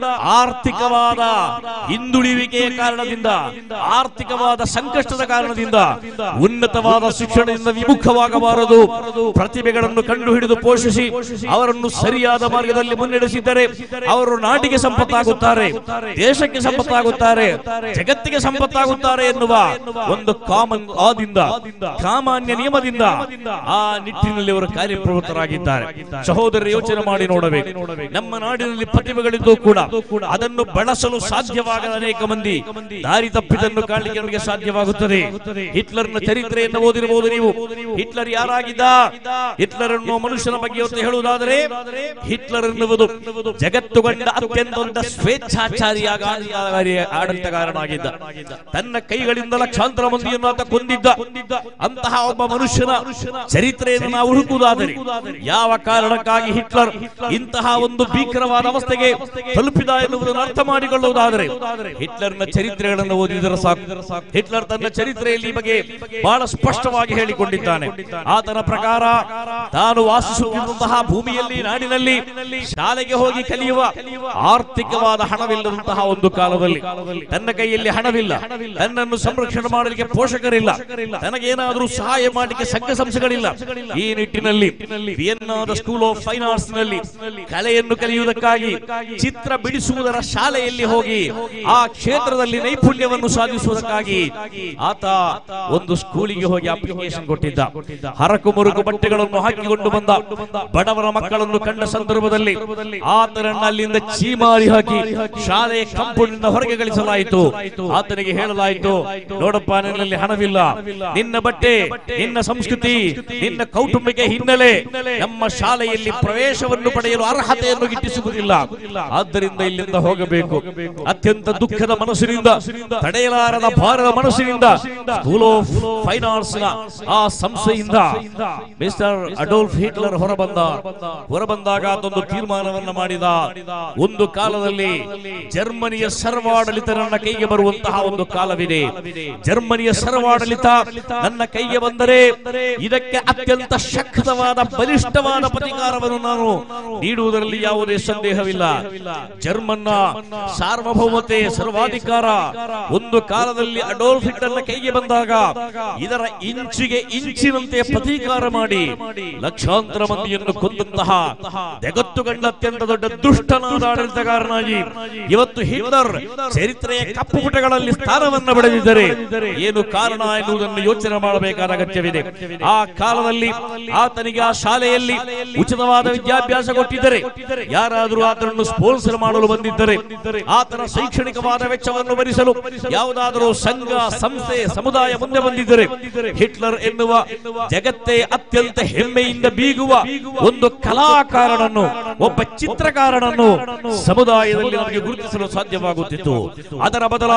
ಆರ್ಥಿಕವಾದ ಹಿಂದುಳಿವಿಕೆಯ ಕಾರಣದಿಂದ ಆರ್ಥಿಕವಾದ ಸಂಕಷ್ಟದ ಕಾರಣದಿಂದ ಉನ್ನತವಾದ ಶಿಕ್ಷಣದಿಂದ ವಿಮುಖವಾಗಬಾರದು ಪ್ರತಿಭೆಗಳನ್ನು ಕಂಡುಹಿಡಿದು ಪೋಷಿಸಿ ಅವರನ್ನು ಸರಿಯಾದ ಮಾರ್ಗದಲ್ಲಿ ಮುನ್ನಡೆಸಿದರೆ ಅವರು ನಾಡಿಗೆ ಸಂಪತ್ತಾಗುತ್ತಾರೆ ದೇಶಕ್ಕೆ ಸಂಪತ್ತಾಗುತ್ತಾರೆ ಜಗತ್ತಿಗೆ ಸಂಪತ್ತಾಗುತ್ತಾರೆ ಎನ್ನುವ ಒಂದು ಕಾಮನ್ ಆದಿಂದ ಸಾಮಾನ್ಯ ನಿಯಮದಿಂದ ಆ ನಿಟ್ಟಿನಲ್ಲಿ ಅವರು ಕಾರ್ಯಪ್ರವೃತ್ತರಾಗಿದ್ದಾರೆ ಸಹೋದರರು ಯೋಚನೆ ಮಾಡಿ ನೋಡಬೇಕು ನಮ್ಮ ನಾಡಿನಲ್ಲಿ ಪ್ರತಿಭೆಗಳಿದ್ದು ಕೂಡ ಅದನ್ನು ಬಳಸಲು ಸಾಧ್ಯವಾಗದ ಅನೇಕ ಮಂದಿ ದಾರಿ ತಪ್ಪಿದನ್ನು ಕಾಣಲಿಕ್ಕೆ ನಮಗೆ ಸಾಧ್ಯವಾಗುತ್ತದೆ ಹಿಟ್ಲರ್ನ ಚರಿತ್ರೆಯನ್ನು ಓದಿರಬಹುದು ನೀವು ಹಿಟ್ಲರ್ ಯಾರಾಗಿದ್ದ ಹಿಟ್ಲರ್ ಅನ್ನುವ ಮನುಷ್ಯನ ಬಗ್ಗೆ ಇವತ್ತು ಹೇಳುವುದಾದರೆ ಹಿಟ್ಲರ್ ಎನ್ನುವುದು ಜಗತ್ತು ಕಂಡ ಅತ್ಯಂತ ದೊಡ್ಡ ಸ್ವೇಚ್ಛಾಚಾರಿಯಾಗ ಆಡಳಿತಗಾರನಾಗಿದ್ದ ತನ್ನ ಕೈಗಳಿಂದ ಲಕ್ಷಾಂತರ ಮಂದಿಯನ್ನು ಆತ ಕೊಂದಿದ್ದ ಅಂತಹ ಒಬ್ಬ ಮನುಷ್ಯನ ಚರಿತ್ರೆಯನ್ನು ನಾವು ಹುಡುಕುವುದಾದರೆ ಯಾವ ಕಾರಣಕ್ಕಾಗಿ ಹಿಟ್ಲರ್ ಇಂತಹ ಒಂದು ಭೀಕರವಾದ ಅವಸ್ಥೆಗೆ ತಲುಪಿದ ಎನ್ನುವುದನ್ನು ಅರ್ಥ ಮಾಡಿಕೊಳ್ಳುವುದಾದರೆ ಹಿಟ್ಲರ್ನ ಚರಿತ್ರೆಗಳನ್ನು ಓದಿದರೆ ಸಾಕು ಹಿಟ್ಲರ್ ತನ್ನ ಚರಿತ್ರೆಯಲ್ಲಿ ಈ ಬಗ್ಗೆ ಬಹಳ ಸ್ಪಷ್ಟವಾಗಿ ಹೇಳಿಕೊಂಡಿದ್ದಾನೆ ಆತನ ಪ್ರಕಾರ ತಾನು ವಾಸಿಸುತ್ತಿದ್ದಂತಹ ಭೂಮಿಯಲ್ಲಿ ನಾಡಿನಲ್ಲಿ ಶಾಲೆಗೆ ಹೋಗಿ ಕಲಿಯುವ ಆರ್ಥಿಕವಾದ ಹಣವಿಲ್ಲದಂತಹ ಒಂದು ಕಾಲದಲ್ಲಿ ತನ್ನ ಕೈಯಲ್ಲಿ ಹಣವಿಲ್ಲ ತನ್ನನ್ನು ಸಂರಕ್ಷಣೆ ಮಾಡಲಿಕ್ಕೆ ಪೋಷಕರಿಲ್ಲ ತನಗೇನಾದರೂ ಸಹಾಯ ಮಾಡಲಿಕ್ಕೆ ಸಂಘ ಸಂಸ್ಥೆಗಳಿಲ್ಲ ಈ ನಿಟ್ಟಿನಲ್ಲಿ ವಿಯನ್ನಾದ ಸ್ಕೂಲ್ ಆಫ್ ಫೈನ್ ಆರ್ಟ್ಸ್ ನಲ್ಲಿ ಕಲೆಯನ್ನು ಕಲಿಯುವುದಕ್ಕಾಗಿ ಚಿತ್ರ ಬಿಡಿಸುವುದರ ಶಾಲೆಯಲ್ಲಿ ಹೋಗಿ ಆ ಕ್ಷೇತ್ರದಲ್ಲಿ ನೈಪುಣ್ಯವನ್ನು ಸಾಧಿಸುವುದಕ್ಕಾಗಿ ಆತ ಒಂದು ಸ್ಕೂಲಿಗೆ ಹೋಗಿ ಅಪ್ಲಿಕೇಶನ್ ಕೊಟ್ಟಿದ್ದ ಹರಕು ಮುರುಕು ಬಟ್ಟೆಗಳನ್ನು ಹಾಕಿಕೊಂಡು ಬಂದ ಬಡವರ ಮಕ್ಕಳನ್ನು ಕಂಡ ಸಂದರ್ಭದಲ್ಲಿ ಆತನನ್ನ ಅಲ್ಲಿಂದ ಚೀಮಾರಿ ಹಾಕಿ ಶಾಲೆಯ ಕಂಪೌಂಡ್ ಹೊರಗೆ ಗಳಿಸಲಾಯಿತು ಆತನಿಗೆ ಹೇಳಲಾಯಿತು ನೋಡಪ್ಪ ನಿನ್ನಲ್ಲಿ ಹಣವಿಲ್ಲ ನಿನ್ನ ಬಟ್ಟೆ ನಿನ್ನ ಸಂಸ್ಕೃತಿ ನಿನ್ನ ಕೌಟುಂಬಿಕ ಹಿನ್ನೆಲೆ ನಮ್ಮ ಶಾಲೆಯಲ್ಲಿ ಪ್ರವೇಶವನ್ನು ಪಡೆಯಲು ಅರ್ಹತೆಯನ್ನು ಗಿಟ್ಟಿಸುವುದಿಲ್ಲ ಆದ್ದರಿಂದ ಇಲ್ಲಿಂದ ಹೋಗಬೇಕು ಅತ್ಯಂತ ದುಃಖದ ಮನಸ್ಸಿನಿಂದ ತಡೆಯಲಾರದ ಭಾರದ ಮನಸ್ಸಿನಿಂದ ಸ್ಕೂಲ್ ಆಫ್ ಫೈನ್ ಆರ್ಟ್ಸ್ ನ ಆ ಸಂಸ್ಥೆಯಿಂದ ಮಿಸ್ಟರ್ ಅಡೋಲ್ಫ್ ಹಿಟ್ಲರ್ ಹೊರಬಂದ ಹೊರಬಂದಾಗ ಅದೊಂದು ತೀರ್ಮಾನವನ್ನ ಮಾಡಿದ ಒಂದು ಕಾಲದಲ್ಲಿ ಜರ್ಮನಿಯ ಸರ್ವಾಡಳಿತ ನನ್ನ ಕೈಗೆ ಬರುವಂತಹ ಒಂದು ಕಾಲವಿದೆ ಜರ್ಮನಿಯ ಸರ್ವಾಡಳಿತ ನನ್ನ ಕೈಗೆ ಬಂದರೆ ಇದಕ್ಕೆ ಅತ್ಯಂತ ಶಕ್ತವಾದ ಬಲಿಷ್ಠವಾದ ಪ್ರತಿಕಾರವನ್ನು ನಾನು ನೀಡುವುದರಲ್ಲಿ ಯಾವುದೇ ಸಂದೇಹವಿಲ್ಲ ಜರ್ಮನ್ನ ಸಾರ್ವಭೌಮತೆ ಸರ್ವಾಧಿಕಾರ ಒಂದು ಕಾಲದಲ್ಲಿ ಅಡೋಲ್ಫ್ ಹಿಟ್ಲರ್ನ ಕೈಗೆ ಬಂದಾಗ ಇದರ ಇಂಚಿಗೆ ಇಂಚಿನಂತೆ ಪ್ರತೀಕಾರ ಮಾಡಿ ಲಕ್ಷಾಂತರ ಮಂದಿಯನ್ನು ಕೊಂದಂತಹ ಜಗತ್ತು ಕಂಡ ಅತ್ಯಂತ ದೊಡ್ಡ ದುಷ್ಟನಾದ ಆಡಳಿತಗಾರನಾಗಿ ಇವತ್ತು ಹಿಟ್ಲರ್ ಚರಿತ್ರೆಯ ಕಪ್ಪು ಪುಟಗಳಲ್ಲಿ ಸ್ಥಾನವನ್ನು ಪಡೆದಿದ್ದರೆ ಏನು ಕಾರಣ ಎನ್ನುವುದನ್ನು ಯೋಚನೆ ಮಾಡಬೇಕಾದ ಅಗತ್ಯವಿದೆ ಆ ಕಾಲದಲ್ಲಿ ಆತನಿಗೆ ಆ ಶಾಲೆಯಲ್ಲಿ ಉಚಿತವಾದ ವಿದ್ಯಾಭ್ಯಾಸ ಕೊಟ್ಟಿದ್ದರೆ ಯಾರಾದರೂ ಆತನನ್ನು ಸ್ಪಾನ್ಸರ್ ಮಾಡಲು ಬಂದಿದ್ದರೆ ಆತನ ಶೈಕ್ಷಣಿಕವಾದ ವೆಚ್ಚವನ್ನು ಭರಿಸಲು ಯಾವುದಾದರೂ ಸಂಘ ಸಂಸ್ಥೆ ಸಮುದಾಯ ಮುಂದೆ ಬಂದಿದ್ದರೆ ಹಿಟ್ಲರ್ ಎನ್ನುವ ಜಗತ್ತೇ ಅತ್ಯಂತ ಹೆಮ್ಮೆಯಿಂದ ಬೀಗುವ ಒಂದು ಕಲಾಕಾರನನ್ನು ಒಬ್ಬ ಚಿತ್ರಕಾರನನ್ನು ಸಮುದಾಯದಲ್ಲಿ ನಮಗೆ ಗುರುತಿಸಲು ಸಾಧ್ಯವಾಗುತ್ತಿತ್ತು ಅದರ ಬದಲಾಗಿ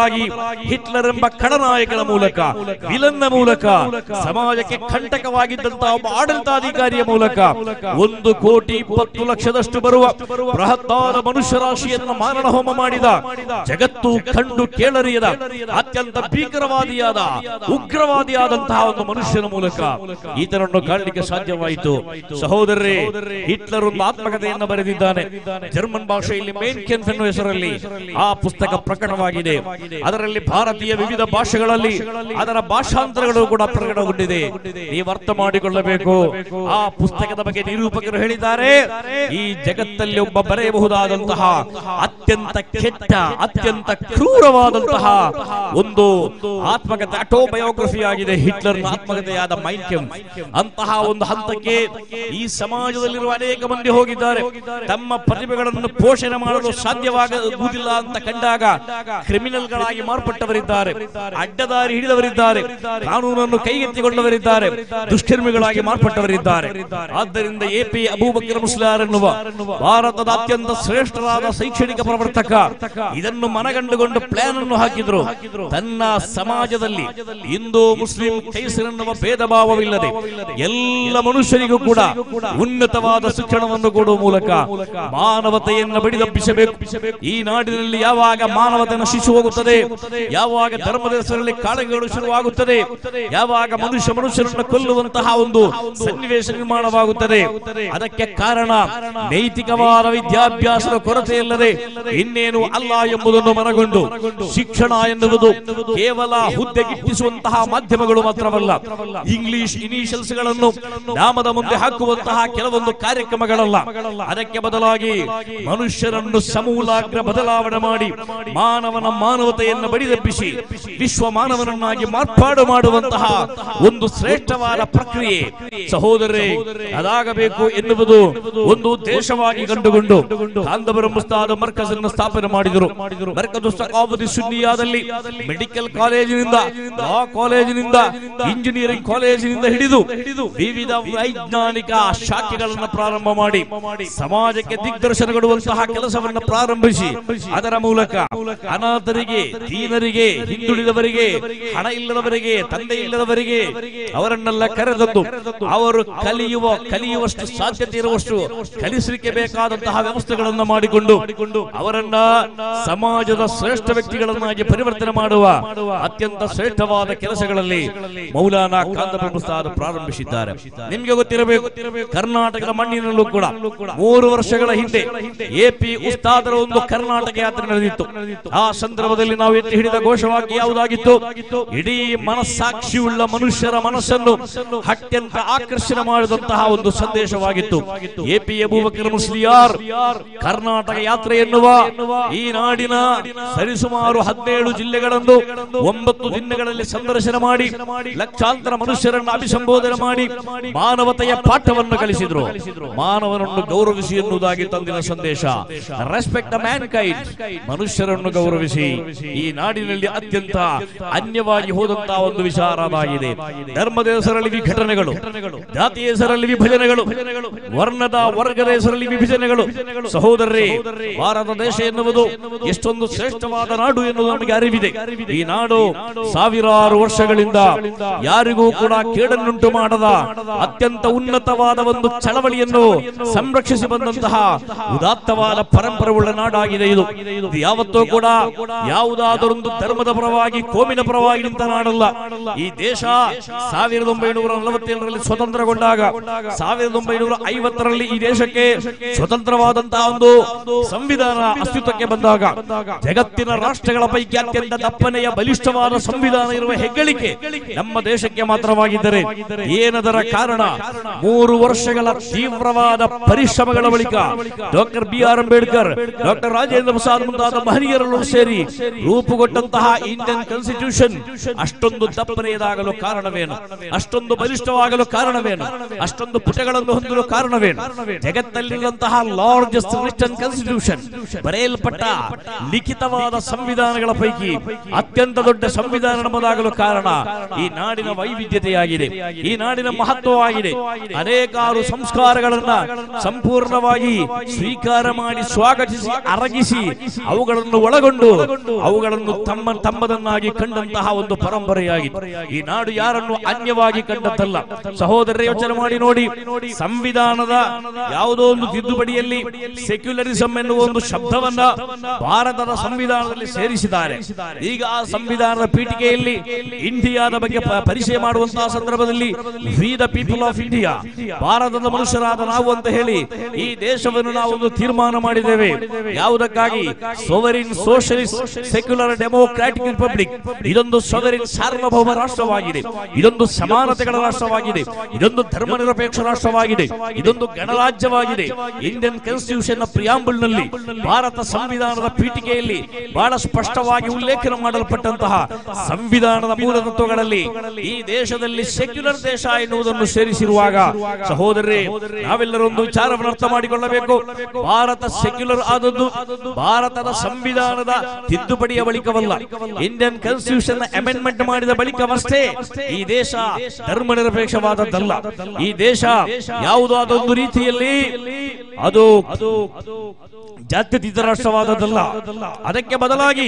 ಹಿಟ್ಲರ್ ಎಂಬ ಖಳನಾಯಕನ ಮೂಲಕ ವಿಲನ್ನ ಮೂಲಕ ಸಮಾಜಕ್ಕೆ ಕಂಟಕವಾಗಿದ್ದಂತಹ ಒಬ್ಬ ಆಡಳಿತಾಧಿಕಾರಿಯ ಮೂಲಕ ಒಂದು ಕೋಟಿ ಇಪ್ಪತ್ತು ಲಕ್ಷದಷ್ಟು ಬರುವ ಬೃಹತ್ತಾದ ಮನುಷ್ಯ ರಾಶಿಯನ್ನು ಮಾರಣ ಹೋಮ ಮಾಡಿದ ಜಗತ್ತು ಕಂಡು ಕೇಳರಿಯದ ಅತ್ಯಂತ ಭೀಕರವಾದಿಯಾದ ಉಗ್ರವಾದಿಯಾದಂತಹ ಒಂದು ಮನುಷ್ಯನ ಮೂಲಕ ಈತನನ್ನು ಕಾಣಲಿಕ್ಕೆ ಸಾಧ್ಯವಾಯಿತು ಸಹೋದರರೇ ಹಿಟ್ಲರ್ ಒಂದು ಆತ್ಮಕಥೆಯನ್ನು ಬರೆದಿದ್ದಾನೆ ಜರ್ಮನ್ ಭಾಷೆಯಲ್ಲಿ ಮೇನ್ ಕೆನ್ಫ್ ಎನ್ನುವ ಹೆಸರಲ್ಲಿ ಆ ಪುಸ್ತಕ ಪ್ರಕಟವಾಗಿದೆ ಅದರಲ್ಲಿ ಭಾರತೀಯ ವಿವಿಧ ಭಾಷೆಗಳಲ್ಲಿ ಅದರ ಭಾಷಾಂತರಗಳು ಕೂಡ ಪ್ರಕಟಗೊಂಡಿದೆ ನೀವು ಅರ್ಥ ಮಾಡಿಕೊಳ್ಳಬೇಕು ಆ ಪುಸ್ತಕದ ಬಗ್ಗೆ ನಿರೂಪಕರು ಹೇಳಿದ್ದಾರೆ ಈ ಜಗತ್ತಲ್ಲಿ ಒಬ್ಬ ಬರೆಯಬಹುದಾದಂತಹ ಅತ್ಯಂತ ಕೆಟ್ಟ ಅತ್ಯಂತ ಕ್ರೂರವಾದಂತಹ ಒಂದು ಆತ್ಮಕಥೆ ಆಟೋಬಯೋಗ್ರಫಿ ಆಗಿದೆ ಹಿಟ್ಲರ್ ಆತ್ಮಕಥೆಯಾದ ಮೈನ್ ಕೆಂಪ್ ಅಂತಹ ಒಂದು ಹಂತಕ್ಕೆ ಈ ಸಮಾಜದಲ್ಲಿರುವ ಅನೇಕ ಮಂದಿ ಹೋಗಿದ್ದಾರೆ ತಮ್ಮ ಪ್ರತಿಭೆಗಳನ್ನು ಪೋಷಣೆ ಮಾಡಲು ಸಾಧ್ಯವಾಗುವುದಿಲ್ಲ ಅಂತ ಕಂಡಾಗ ಕ್ರಿಮಿನಲ್ಗಳಾಗಿ ಮಾರ್ಪಟ್ಟವರಿದ್ದಾರೆ ಅಡ್ಡದಾರಿ ಹಿಡಿದವರಿದ್ದಾರೆ ಕಾನೂನನ್ನು ಕೈಗೆತ್ತಿಕೊಂಡವರಿದ್ದಾರೆ ದುಷ್ಕರ್ಮಿಗಳಾಗಿ ಮಾರ್ಪಟ್ಟವರಿದ್ದಾರೆ ಆದ್ದರಿಂದ ಎ ಪಿ ಅಬೂಬಕರ್ ಮುಸ್ಲಾರ್ ಎನ್ನುವ ಭಾರತದ ಅತ್ಯಂತ ಶ್ರೇಷ್ಠರಾದ ಶೈಕ್ಷಣಿಕ ಪ್ರವರ್ತಕ ಇದನ್ನು ಮನಗಂಡುಕೊಂಡು ಪ್ಲಾನ್ ಅನ್ನು ಹಾಕಿದ್ರು ತನ್ನ ಸಮಾಜದಲ್ಲಿ ಹಿಂದೂ ಮುಸ್ಲಿಂ ಕ್ರೈಸ್ತರೆನ್ನುವ ಭೇದ ಭಾವವಿಲ್ಲದೆ ಎಲ್ಲ ಮನುಷ್ಯರಿಗೂ ಕೂಡ ಉನ್ನತವಾದ ಶಿಕ್ಷಣವನ್ನು ಕೊಡುವ ಮೂಲಕ ಮಾನವತೆಯನ್ನು ಬಡಿದಬ್ಬಿಸಬೇಕು ಈ ನಾಡಿನಲ್ಲಿ ಯಾವಾಗ ಮಾನವತೆ ನಶಿಸಿ ಹೋಗುತ್ತದೆ ಯಾವಾಗ ಧರ್ಮದ ಹೆಸರಲ್ಲಿ ಕಾಳಗಗಳು ಶುರುವಾಗುತ್ತದೆ ಯಾವಾಗ ಮನುಷ್ಯ ಮನುಷ್ಯರನ್ನು ಕೊಲ್ಲುವಂತಹ ಒಂದು ಸನ್ನಿವೇಶ ನಿರ್ಮಾಣವಾಗುತ್ತದೆ ಅದಕ್ಕೆ ಕಾರಣ ನೈತಿಕವಾದ ವಿದ್ಯಾಭ್ಯಾಸದ ಕೊರತೆ ಇಲ್ಲದೆ ಇನ್ನೇನು ಅಲ್ಲ ಎಂಬುದನ್ನು ಮನಗೊಂಡು ಶಿಕ್ಷಣ ಎನ್ನುವುದು ಕೇವಲ ಹುದ್ದೆಗಿಟ್ಟಿಸುವಂತಹ ಮಾಧ್ಯಮಗಳು ಮಾತ್ರವಲ್ಲ ಇಂಗ್ಲಿಷ್ ಇನಿಷಿಯಲ್ಸ್ ಗಳನ್ನು ನಾಮದ ಮುಂದೆ ಹಾಕುವಂತಹ ಕೆಲವೊಂದು ಕಾರ್ಯಕ್ರಮಗಳಲ್ಲ ಅದಕ್ಕೆ ಬದಲಾಗಿ ಮನುಷ್ಯರನ್ನು ಸಮೂಲಾಗ್ರ ಬದಲಾವಣೆ ಮಾಡಿ ಮಾನವನ ಮಾನವತೆಯನ್ನು ಬಡಿದೆಬ್ಬಿಸಿ ವಿಶ್ವ ಮಾನವನನ್ನಾಗಿ ಮಾರ್ಪಾಡು ಮಾಡುವಂತಹ ಒಂದು ಶ್ರೇಷ್ಠವಾದ ಪ್ರಕ್ರಿಯೆ ಸಹೋದರರೇ ಅದಾಗಬೇಕು ಎನ್ನುವುದು ಒಂದು ಉದ್ದೇಶವಾಗಿ ಕಂಡುಕೊಂಡು ಕಾಂದಬರ ಮುಸ್ತಾದ ಮರ್ಕಜ್ ಅನ್ನು ಸ್ಥಾಪನೆ ಮಾಡಿದರು ಮರ್ಕಜು ಸಕಾವತಿ ಸುನ್ನಿಯಾದಲ್ಲಿ ಮೆಡಿಕಲ್ ಕಾಲೇಜಿನಿಂದ ಲಾ ಕಾಲೇಜಿನಿಂದ ಇಂಜಿನಿಯರಿಂಗ್ ಕಾಲೇಜಿನಿಂದ ಹಿಡಿದು ವಿವಿಧ ವೈಜ್ಞಾನಿಕ ಶಾಖೆಗಳನ್ನು ಪ್ರಾರಂಭ ಮಾಡಿ ಸಮಾಜಕ್ಕೆ ದಿಗ್ದರ್ಶನ ಕೊಡುವಂತಹ ಕೆಲಸವನ್ನು ಪ್ರಾರಂಭಿಸಿ ಅದರ ಮೂಲಕ ಅನಾಥರಿಗೆ ದೀನರಿಗೆ ಹಿಂದುಳಿದವರಿಗೆ ಹಣ ಇಲ್ಲದವರಿಗೆ ತಂದೆ ಇಲ್ಲದವರಿಗೆ ಅವರನ್ನೆಲ್ಲ ಕರೆದದ್ದು ಅವರು ಕಲಿಯುವ ಕಲಿಯುವಷ್ಟು ಸಾಧ್ಯತೆ ಇರುವಷ್ಟು ಕಲಿಸಲಿಕ್ಕೆ ಬೇಕಾದಂತಹ ವ್ಯವಸ್ಥೆಗಳನ್ನು ಮಾಡಿಕೊಂಡು ಅವರನ್ನ ಸಮಾಜದ ಶ್ರೇಷ್ಠ ವ್ಯಕ್ತಿಗಳನ್ನಾಗಿ ಪರಿವರ್ತನೆ ಮಾಡುವ ಅತ್ಯಂತ ಶ್ರೇಷ್ಠವಾದ ಕೆಲಸಗಳಲ್ಲಿ ಮೌಲಾನಾ ಕಾಂದಬ ಮುಸ್ತಾದ್ ಪ್ರಾರಂಭಿಸಿದ್ದಾರೆ ನಿಮ್ಗೆ ಗೊತ್ತಿರಬೇಕು ಕರ್ನಾಟಕದ ಮಣ್ಣಿನಲ್ಲೂ ಕೂಡ ಮೂರು ವರ್ಷಗಳ ಹಿಂದೆ ಎಪಿ ಉಸ್ತಾದರ ಒಂದು ಕರ್ನಾಟಕ ಯಾತ್ರೆ ನಡೆದಿತ್ತು ಆ ಸಂದರ್ಭದಲ್ಲಿ ನಾವು ಎತ್ತಿ ಹಿಡಿದ ಘೋಷವಾಕ್ಯ ಯಾವುದಾಗಿತ್ತು ಇಡೀ ಮನಸ್ಸಾಕ್ಷಿಯುಳ್ಳ ಮನುಷ್ಯರ ಮನಸ್ಸನ್ನು ಅತ್ಯಂತ ಆಕರ್ಷಣೆ ಮಾಡಿದಂತಹ ಒಂದು ಸಂದೇಶವಾಗಿತ್ತು ಎಪಿ ಅಬೂಬಕರ್ ಮುಸ್ಲಿಯಾರ್ ಕರ್ನಾಟಕ ಯಾತ್ರೆ ಎನ್ನುವ ಈ ನಾಡಿನ ಸರಿಸುಮಾರು ಹದಿನೇಳು ಜಿಲ್ಲೆಗಳನ್ನು ಒಂಬತ್ತು ದಿನಗಳಲ್ಲಿ ಸಂದರ್ಶನ ಮಾಡಿ ಲಕ್ಷಾಂತರ ಮನುಷ್ಯರನ್ನು ಅಭಿಸಂಬೋಧನೆ ಮಾಡಿ ಮಾನವತೆಯ ಪಾಠವನ್ನು ಕಲಿಸಿದ್ರು ಮಾನವನನ್ನು ಗೌರವಿಸಿ ಎನ್ನುವುದಾಗಿ ತಂದಿನ ಸಂದೇಶ ರೆಸ್ಪೆಕ್ಟ್ ಮ್ಯಾನ್ ಕೈಂಡ್ ಮನುಷ್ಯರನ್ನು ಗೌರವಿಸಿ ಈ ನಾಡಿನಲ್ಲಿ ಅತ್ಯಂತ ಅನ್ಯವಾಗಿ ಹೋದಂತಹ ಒಂದು ವಿಚಾರ ಅದಾಗಿದೆ ಧರ್ಮದ ಹೆಸರಲ್ಲಿ ವಿಘಟನೆಗಳು ಜಾತಿಯ ಹೆಸರಲ್ಲಿ ವಿಭಜನೆಗಳು ವರ್ಣದ ವರ್ಗದ ಹೆಸರಲ್ಲಿ ವಿಭಜನೆಗಳು ಸಹೋದರರೇ ಭಾರತ ದೇಶ ಎನ್ನುವುದು ಎಷ್ಟೊಂದು ಶ್ರೇಷ್ಠವಾದ ನಾಡು ಎನ್ನುವುದು ನಮಗೆ ಅರಿವಿದೆ ಈ ನಾಡು ಸಾವಿರಾರು ವರ್ಷಗಳಿಂದ ಯಾರಿಗೂ ಕೂಡ ಕೇಡನ್ನುಂಟು ಮಾಡದ ಅತ್ಯಂತ ಉನ್ನತವಾದ ಒಂದು ಚಳವಳಿಯನ್ನು ಸಂರಕ್ಷಿಸಿ ಬಂದಂತಹ ಉದಾತ್ತವಾದ ಪರಂಪರೆಯುಳ್ಳ ನಾಡಾಗಿದೆ ಇದು ಇದು ಯಾವತ್ತೂ ಕೂಡ ಯಾವುದಾದರೊಂದು ಧರ್ಮದ ಪರವಾಗಿ ಕೋಮಿನ ಪರವಾಗಿ ನಿಂತ ನಾಡಲ್ಲ ಈ ದೇಶ ಸಾವಿರದ ಒಂಬೈನೂರ ನಲವತ್ತೇಳರಲ್ಲಿ ಸ್ವತಂತ್ರಗೊಂಡಾಗ ಸಾವಿರದ ಒಂಬೈನೂರ ಐವತ್ತರಲ್ಲಿ ಈ ದೇಶಕ್ಕೆ ಸ್ವತಂತ್ರವಾದಂತಹ ಒಂದು ಸಂವಿಧಾನ ಅಸ್ತಿತ್ವಕ್ಕೆ ಬಂದಾಗ ಜಗತ್ತಿನ ರಾಷ್ಟ್ರಗಳ ಪೈಕಿ ಅತ್ಯಂತ ದಪ್ಪನೆಯ ಬಲಿಷ್ಠವಾದ ಸಂವಿಧಾನ ಇರುವ ಹೆಗ್ಗಳಿಕೆ ನಮ್ಮ ದೇಶಕ್ಕೆ ಮಾತ್ರವಾಗಿದ್ದರೆ ಏನದರ ಕಾರಣ ಮೂರು ವರ್ಷಗಳ ತೀವ್ರವಾದ ಪರಿಶ್ರಮಗಳ ಬಳಿಕ doctor B R Ambedkar doctor Rajendra Prasad ಮುಂತಾದ ಮಹನೀಯರನ್ನು ಸೇರಿ ರೂಪುಗೊಂಡಂತಹ ಇಂಡಿಯನ್ ಕಾನ್ಸ್ಟಿಟ್ಯೂಷನ್ ಅಷ್ಟೊಂದು ದಪ್ಪನೆಯದಾಗಲು ಕಾರಣವೇನು ಅಷ್ಟೊಂದು ಬಲಿಷ್ಠವಾಗಲು ಕಾರಣವೇನು ಅಷ್ಟೊಂದು ಪುಟಗಳನ್ನು ಹೊಂದಲು ಕಾರಣವೇನು ಜಗತ್ತಲ್ಲಿರುವಂತಹ ಲಾರ್ಜೆಸ್ಟ್ ರಿಟನ್ ಕಾನ್ಸ್ಟಿಟ್ಯೂಷನ್ ಬರೆಯಲ್ಪಟ್ಟ ಲಿಖಿತವಾದ ಸಂವಿಧಾನಗಳ ಪೈಕಿ ಅತ್ಯಂತ ದೊಡ್ಡ ಸಂವಿಧಾನ ನಮ್ಮದಾಗಲು ಕಾರಣ ಈ ನಾಡಿನ ವೈವಿಧ್ಯತೆಯಾಗಿದೆ ಈ ನಾಡಿನ ಮಹತ್ವವಾಗಿದೆ ಅನೇಕಾರು ಸಂಸ್ಕಾರಗಳನ್ನ ಸಂಪೂರ್ಣವಾಗಿ ಸ್ವೀಕಾರ ಮಾಡಿ ಸ್ವಾಗತಿಸಿ ಅರಗಿಸಿ ಅವುಗಳನ್ನು ಒಳಗೊಂಡು ಅವುಗಳನ್ನು ಅವುಗಳನ್ನು ತಮ್ಮ ತಮ್ಮದನ್ನಾಗಿ ಕಂಡಂತಹ ಒಂದು ಪರಂಪರೆಯಾಗಿತ್ತು ಈ ನಾಡು ಯಾರನ್ನು ಅನ್ಯವಾಗಿ ಕಂಡದ್ದಲ್ಲ ಸಹೋದರ ಯೋಚನೆ ಮಾಡಿ ನೋಡಿ ಸಂವಿಧಾನದ ಯಾವುದೋ ಒಂದು ತಿದ್ದುಪಡಿಯಲ್ಲಿ ಸೆಕ್ಯುಲರಿಸಂ ಎನ್ನುವ ಒಂದು ಶಬ್ದವನ್ನ ಭಾರತದ ಸಂವಿಧಾನದಲ್ಲಿ ಸೇರಿಸಿದ್ದಾರೆ ಈಗ ಆ ಸಂವಿಧಾನದ ಪೀಠಿಕೆಯಲ್ಲಿ ಇಂಡಿಯಾದ ಬಗ್ಗೆ ಪ- ಪರಿಚಯ ಮಾಡುವಂತಹ ಸಂದರ್ಭದಲ್ಲಿ we the people of India ಭಾರತದ ಮನುಷ್ಯರಾದ ನಾವು ಅಂತ ಹೇಳಿ ಈ ದೇಶವನ್ನು ನಾವು ಒಂದು ತೀರ್ಮಾನ ಮಾಡಿದ್ದೇವೆ ಯಾವುದಕ್ಕಾಗಿ sovereign socialist secular democratic republic ಇದೊಂದು ಸೋವರಿನ್ ಸಾರ್ವಭೌಮ ರಾಷ್ಟ್ರವಾಗಿದೆ ಇದೊಂದು ಸಮಾನತೆಗಳ ರಾಷ್ಟ್ರವಾಗಿದೆ ಇದೊಂದು ಧರ್ಮ ನಿರಪೇಕ್ಷ ರಾಷ್ಟ್ರವಾಗಿದೆ ಇದೊಂದು ಗಣರಾಜ್ಯವಾಗಿದೆ ಇಂಡಿಯನ್ ಕಾನ್ಸ್ಟಿಟ್ಯೂಷನ್ ಪ್ರಿಯಾಂಬಲ್ ನಲ್ಲಿ ಭಾರತ ಸಂವಿಧಾನದ ಪೀಠಿಕೆಯಲ್ಲಿ ಬಹಳ ಸ್ಪಷ್ಟವಾಗಿ ಉಲ್ಲೇಖನ ಮಾಡಲ್ಪಟ್ಟಂತಹ ಸಂವಿಧಾನದ ಮೂಲ ತತ್ವಗಳಲ್ಲಿ ಈ ದೇಶದಲ್ಲಿ ಸೆಕ್ಯುಲರ್ ದೇಶ ಎನ್ನುವುದನ್ನು ಸೇರಿಸಿರುವಾಗ ಸಹೋದರರೇ ನಾವೆಲ್ಲರೂ ಒಂದು ವಿಚಾರವನ್ನು ಅರ್ಥ ಮಾಡಿಕೊಳ್ಳಬೇಕು ಭಾರತ ಸೆಕ್ಯುಲರ್ ಆದದ್ದು ಭಾರತದ ಸಂವಿಧಾನದ ತಿದ್ದುಪಡಿಯ ಬಳಿಕವಲ್ಲ ಇಂಡಿಯನ್ ಕಾನ್ಸ್ಟಿಟ್ಯೂಷನ್ ಅಮೆಂಡ್ಮೆಂಟ್ ಮಾಡಿದ ಬಳಿಕವಷ್ಟೇ ಈ ದೇಶ ಧರ್ಮ ನಿರಪೇಕ್ಷವಾದದ್ದಲ್ಲ ಈ ದೇಶ ಯಾವುದಾದೊಂದು ರೀತಿಯಲ್ಲಿ ಅದು ಜಾತ್ಯತೀತ ರಾಷ್ಟ್ರವಾದದ್ದಲ್ಲ ಅದಕ್ಕೆ ಬದಲಾಗಿ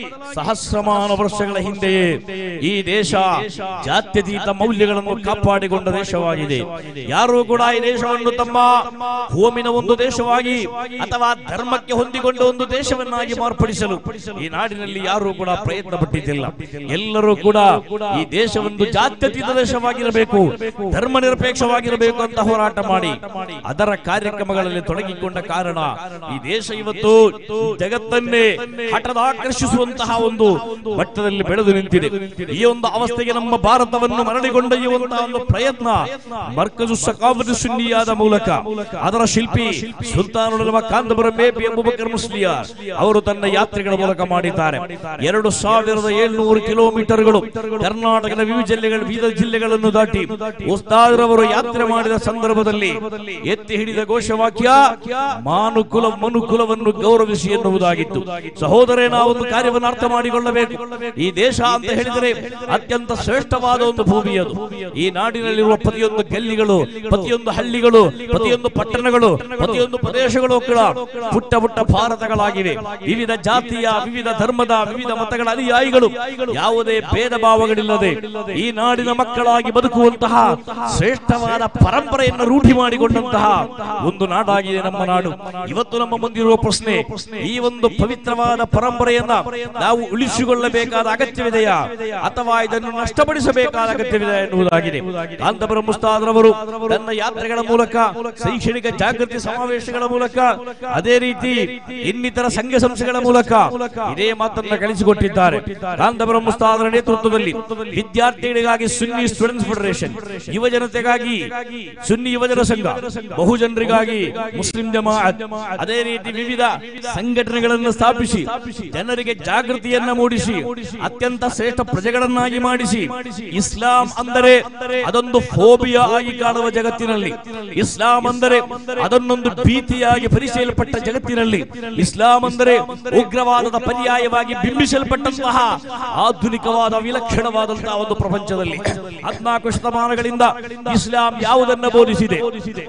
ಸಹಸ್ರಮಾನ ವರ್ಷಗಳ ಹಿಂದೆಯೇ ಈ ದೇಶ ಜಾತ್ಯತೀತ ಮೌಲ್ಯಗಳನ್ನು ಕಾಪಾಡಿಕೊಂಡ ದೇಶವಾಗಿದೆ ಯಾರೂ ಕೂಡ ಈ ದೇಶವನ್ನು ತಮ್ಮ ಹೋಮಿನ ಒಂದು ದೇಶವಾಗಿ ಅಥವಾ ಧರ್ಮಕ್ಕೆ ಹೊಂದಿಕೊಂಡ ಒಂದು ದೇಶವನ್ನಾಗಿ ಮಾರ್ಪಡಿಸಲು ಈ ನಾಡಿನಲ್ಲಿ ಯಾರೂ ಕೂಡ ಪ್ರಯತ್ನ ಪಟ್ಟಿದ್ದಿಲ್ಲ ಎಲ್ಲರೂ ಕೂಡ ಈ ದೇಶವೊಂದು ಜಾತ್ಯತೀತ ದೇಶವಾಗಿರಬೇಕು ಧರ್ಮ ನಿರಪೇಕ್ಷವಾಗಿರಬೇಕು ಅಂತ ಹೋರಾಟ ಮಾಡಿ ಅದರ ಕಾರ್ಯಕ್ರಮಗಳಲ್ಲಿ ತೊಡಗಿಕೊಂಡ ಕಾರಣ ಈ ದೇಶ ಇವತ್ತು ಜಗತ್ತನ್ನೇ ಹಠದಾಕರ್ಷಿಸುವಂತಹ ಒಂದು ಮಟ್ಟದಲ್ಲಿ ಬೆಳೆದು ನಿಂತಿದೆ ಈ ಒಂದು ಅವಸ್ಥೆಗೆ ನಮ್ಮ ಭಾರತವನ್ನು ಮರಳಿಕೊಂಡೊಯ್ಯುವಂತಹ ಒಂದು ಪ್ರಯತ್ನ ಮರ್ಕಜು ಸಕಾವತು ಸುನ್ನಿಯಾದ ಮೂಲಕ ಅದರ ಶಿಲ್ಪಿ ಸುಲ್ತಾನುಲ್ ಕಾಂತಪುರ ಬೇಬಿ ಅಬುಬಕರ್ ಮುಸ್ಲಿಯಾರ್ ಅವರು ತನ್ನ ಯಾತ್ರೆಗಳ ಮೂಲಕ ಮಾಡಿದ್ದಾರೆ ಎರಡು ಸಾವಿರದ ಏಳ್ನೂರು ಕಿಲೋಮೀಟರ್ಗಳು ಕರ್ನಾಟಕದ ವಿವಿಧ ಜಿಲ್ಲೆಗಳ ವಿವಿಧ ಜಿಲ್ಲೆಗಳನ್ನು ದಾಟಿ ಉಸ್ತಾದ್ರವರು ಯಾತ್ರೆ ಮಾಡಿದ ಸಂದರ್ಭದಲ್ಲಿ ಎತ್ತಿ ಹಿಡಿದ ಘೋಷವಾಕ್ಯ ಮಾನುಕುಲ ಮನುಕುಲವನ್ನು ಗೌರವಿಸಿ ಎನ್ನುವುದಾಗಿತ್ತು ಸಹೋದರೇ ನಾವೊಂದು ಕಾರ್ಯವನ್ನು ಅರ್ಥ ಮಾಡಿಕೊಳ್ಳಬೇಕು ಈ ದೇಶ ಅಂತ ಹೇಳಿದರೆ ಅತ್ಯಂತ ಶ್ರೇಷ್ಠವಾದ ಒಂದು ಭೂಮಿ ಅದು ಈ ನಾಡಿನಲ್ಲಿರುವ ಪ್ರತಿಯೊಂದು ಗಲ್ಲಿಗಳು ಪ್ರತಿಯೊಂದು ಹಳ್ಳಿಗಳು ಪ್ರತಿಯೊಂದು ಪಟ್ಟಣಗಳು ಪ್ರತಿಯೊಂದು ಪ್ರದೇಶಗಳು ಕೂಡ ಪುಟ್ಟ ಪುಟ್ಟ ಭಾರತಗಳಾಗಿವೆ ವಿವಿಧ ಜಾತಿಯ ವಿವಿಧ ಧರ್ಮದ ವಿವಿಧ ಮತಗಳ ಅನುಯಾಯಿಗಳು ಯಾವುದೇ ಭೇದ ಭಾವಗಳಿಲ್ಲದೆ ಈ ನಾಡಿನ ಮಕ್ಕಳಾಗಿ ಬದುಕುವಂತಹ ಶ್ರೇಷ್ಠವಾದ ಪರಂಪರೆಯನ್ನು ರೂಢಿ ಮಾಡಿಕೊಂಡಂತಹ ಒಂದು ನಾಡಾಗಿದೆ ನಮ್ಮ ನಾಡು ಇವತ್ತು ನಮ್ಮ ಮುಂದಿರುವ ಪ್ರಶ್ನೆ ಈ ಒಂದು ಪವಿತ್ರವಾದ ಪರಂಪರೆಯನ್ನ ನಾವು ಉಳಿಸಿಕೊಳ್ಳಬೇಕಾದ ಅಗತ್ಯವಿದೆಯಾ ಅಥವಾ ಇದನ್ನು ನಷ್ಟಪಡಿಸಬೇಕಾದ ಅಗತ್ಯವಿದೆ ಎನ್ನುವುದಾಗಿದೆ ಕಾಂತಪುರ ಮುಸ್ತಾದ್ರವರು ತನ್ನ ಯಾತ್ರೆಗಳ ಮೂಲಕ ಶೈಕ್ಷಣಿಕ ಜಾಗೃತಿ ಸಮಾವೇಶಗಳ ಮೂಲಕ ಅದೇ ರೀತಿ ಇನ್ನಿತರ ಸಂಘ ಸಂಸ್ಥೆಗಳ ಮೂಲಕ ಇದೇ ಮಾತನ್ನ ಕಳಿಸಿಕೊಟ್ಟಿದ್ದಾರೆ ಕಾಂತಪುರ ಮುಸ್ತಾದರ ನೇತೃತ್ವದಲ್ಲಿ ವಿದ್ಯಾರ್ಥಿಗಳಿಗಾಗಿ ಸುನ್ನಿ ಸ್ಟೂಡೆಂಟ್ಸ್ ಫೆಡರೇಷನ್ ಯುವ ಜನತೆಗಾಗಿ ಸುನ್ನಿ ಯುವಜನ ಸಂಘ ಬಹುಜನರಿಗಾಗಿ ಮುಸ್ಲಿಂ ಜಮಾಅತ್ ಅದೇ ರೀತಿ ವಿವಿಧ ಸಂಘಟನೆಗಳನ್ನು ಸ್ಥಾಪಿಸಿ ಜನರಿಗೆ ಜಾಗೃತಿಯನ್ನ ಮೂಡಿಸಿ ಅತ್ಯಂತ ಶ್ರೇಷ್ಠ ಪ್ರಜೆಗಳನ್ನಾಗಿ ಮಾಡಿಸಿ ಇಸ್ಲಾಂ ಅಂದರೆ ಅದೊಂದು ಫೋಬಿಯಾ ಆಗಿ ಕಾಣುವ ಜಗತ್ತಿನಲ್ಲಿ ಇಸ್ಲಾಂ ಅಂದರೆ ಅದನ್ನೊಂದು ಭೀತಿಯಾಗಿ ಪರಿಚಯಲ್ಪಟ್ಟ ಜಗತ್ತಿನಲ್ಲಿ ಇಸ್ಲಾಂ ಅಂದರೆ ಉಗ್ರವಾದದ ಪರ್ಯಾಯವಾಗಿ ಬಿಂಬಿಸಲ್ಪಟ್ಟಂತಹ ಆಧುನಿಕವಾದ ವಿಲಕ್ಷಣವಾದಂತಹ ಒಂದು ಪ್ರಪಂಚದಲ್ಲಿ ಹದ್ನಾಲ್ಕು ಶತಮಾನಗಳಿಂದ ಇಸ್ಲಾಂ ಯಾವುದನ್ನ ಬೋಧಿಸಿದೆ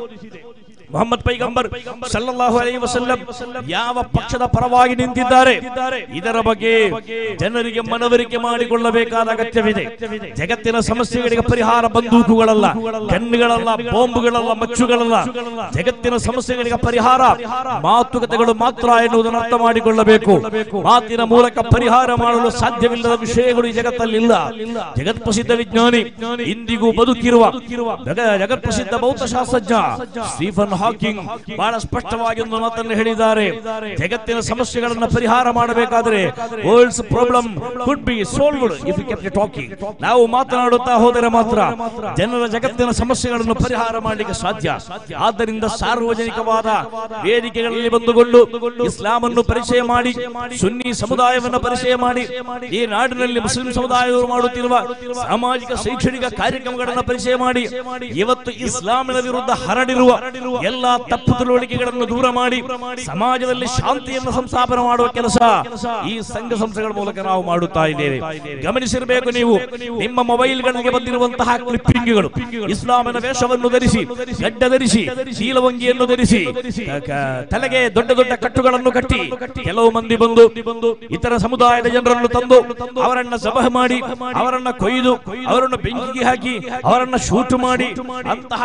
ಮೊಹಮ್ಮದ್ ಪೈಗಂಬರ್ ಸಲ್ಲಲ್ಲಾಹು ಅಲೈಹಿ ವಸಲ್ಲಂ ಯಾವ ಪಕ್ಷದ ಪರವಾಗಿ ನಿಂತಿದ್ದಾರೆ ಇದರ ಬಗ್ಗೆ ಜನರಿಗೆ ಮನವರಿಕೆ ಮಾಡಿಕೊಳ್ಳಬೇಕಾದ ಅಗತ್ಯವಿದೆ ಜಗತ್ತಿನ ಸಮಸ್ಯೆಗಳಿಗೆ ಪರಿಹಾರ ಬಂದೂಕುಗಳಲ್ಲ ಗನ್ಗಳಲ್ಲ ಬಾಂಬುಗಳಲ್ಲ ಮಚ್ಚುಗಳಲ್ಲ ಜಗತ್ತಿನ ಸಮಸ್ಯೆಗಳಿಗೆ ಪರಿಹಾರ ಮಾತುಕತೆಗಳು ಮಾತ್ರ ಎನ್ನುವುದನ್ನು ಅರ್ಥ ಮಾಡಿಕೊಳ್ಳಬೇಕು ಮಾತಿನ ಮೂಲಕ ಪರಿಹಾರ ಮಾಡಲು ಸಾಧ್ಯವಿಲ್ಲದ ವಿಷಯಗಳು ಈ ಜಗತ್ತಲ್ಲಿಲ್ಲ ಜಗತ್ ಪ್ರಸಿದ್ಧ ವಿಜ್ಞಾನಿ ಇಂದಿಗೂ ಬದುಕಿರುವ ಜಗ- ಜಗತ್ ಪ್ರಸಿದ್ಧ ಭೌತಶಾಸ್ತ್ರಜ್ಞ ಸ್ಟೀಫನ್ ಹಾಕಿಂಗ್ ಬಹಳ ಸ್ಪಷ್ಟವಾಗಿ ಒಂದು ಮಾತನ್ನು ಹೇಳಿದ್ದಾರೆ ಜಗತ್ತಿನ ಸಮಸ್ಯೆಗಳನ್ನ ಪರಿಹಾರ ಮಾಡಬೇಕಾದ್ರೆ world's problem could be solved if keep talking ನಾವು ಮಾತನಾಡುತ್ತಾ ಹೋದರೆ ಮಾತ್ರ ಜನರ ಜಗತ್ತಿನ ಸಮಸ್ಯೆಗಳನ್ನು ಪರಿಹಾರ ಮಾಡಲಿಕ್ಕೆ ಸಾಧ್ಯ ಆದ್ದರಿಂದ ಸಾರ್ವಜನಿಕವಾದ ವೇದಿಕೆಗಳಲ್ಲಿ ಬಂದುಕೊಂಡು ಇಸ್ಲಾಂ ಅನ್ನು ಪರಿಚಯ ಮಾಡಿ ಸುನ್ನಿ ಸಮುದಾಯವನ್ನು ಪರಿಚಯ ಮಾಡಿ ಈ ನಾಡಿನಲ್ಲಿ ಮುಸ್ಲಿಂ ಸಮುದಾಯದವರು ಮಾಡುತ್ತಿರುವ ಸಾಮಾಜಿಕ ಶೈಕ್ಷಣಿಕ ಕಾರ್ಯಕ್ರಮಗಳನ್ನು ಪರಿಚಯ ಮಾಡಿ ಇವತ್ತು ಇಸ್ಲಾಮಿನ ವಿರುದ್ಧ ಹರಡಿರುವ ಎಲ್ಲಾ ತಪ್ಪು ತಿಳುವಳಿಕೆಗಳನ್ನು ದೂರ ಮಾಡಿ ಸಮಾಜದಲ್ಲಿ ಶಾಂತಿಯನ್ನು ಸಂಸ್ಥಾಪನೆ ಮಾಡುವ ಕೆಲಸ ಈ ಸಂಘ ಸಂಸ್ಥೆಗಳ ಮೂಲಕ ನಾವು ಮಾಡುತ್ತಾ ಇದ್ದೇವೆ ಗಮನಿಸಿರಬೇಕು ನೀವು ನಿಮ್ಮ ಮೊಬೈಲ್ಗಳಿಗೆ ಬಂದಿರುವಂತಹ ಕ್ಲಿಪ್ಪಿಂಗ್ಗಳು ಇಸ್ಲಾಮಿನ ವೇಷವನ್ನು ಧರಿಸಿ ಗಡ್ಡ ಧರಿಸಿ ಶೀಲವಂಗಿಯನ್ನು ಧರಿಸಿ ಕ- ಕ- ತಲೆಗೆ ದೊಡ್ಡ ದೊಡ್ಡ ಕಟ್ಟುಗಳನ್ನು ಕಟ್ಟಿ ಕೆಲವು ಮಂದಿ ಬಂದು ಇತರ ಸಮುದಾಯದ ಜನರನ್ನು ತಂದು ಅವರನ್ನ ಸಭೆ ಮಾಡಿ ಅವರನ್ನ ಕೊಯ್ದು ಅವರನ್ನು ಬೆಂಕಿಗೆ ಹಾಕಿ ಅವರನ್ನ ಶೂಟ್ ಮಾಡಿ ಅಂತಹ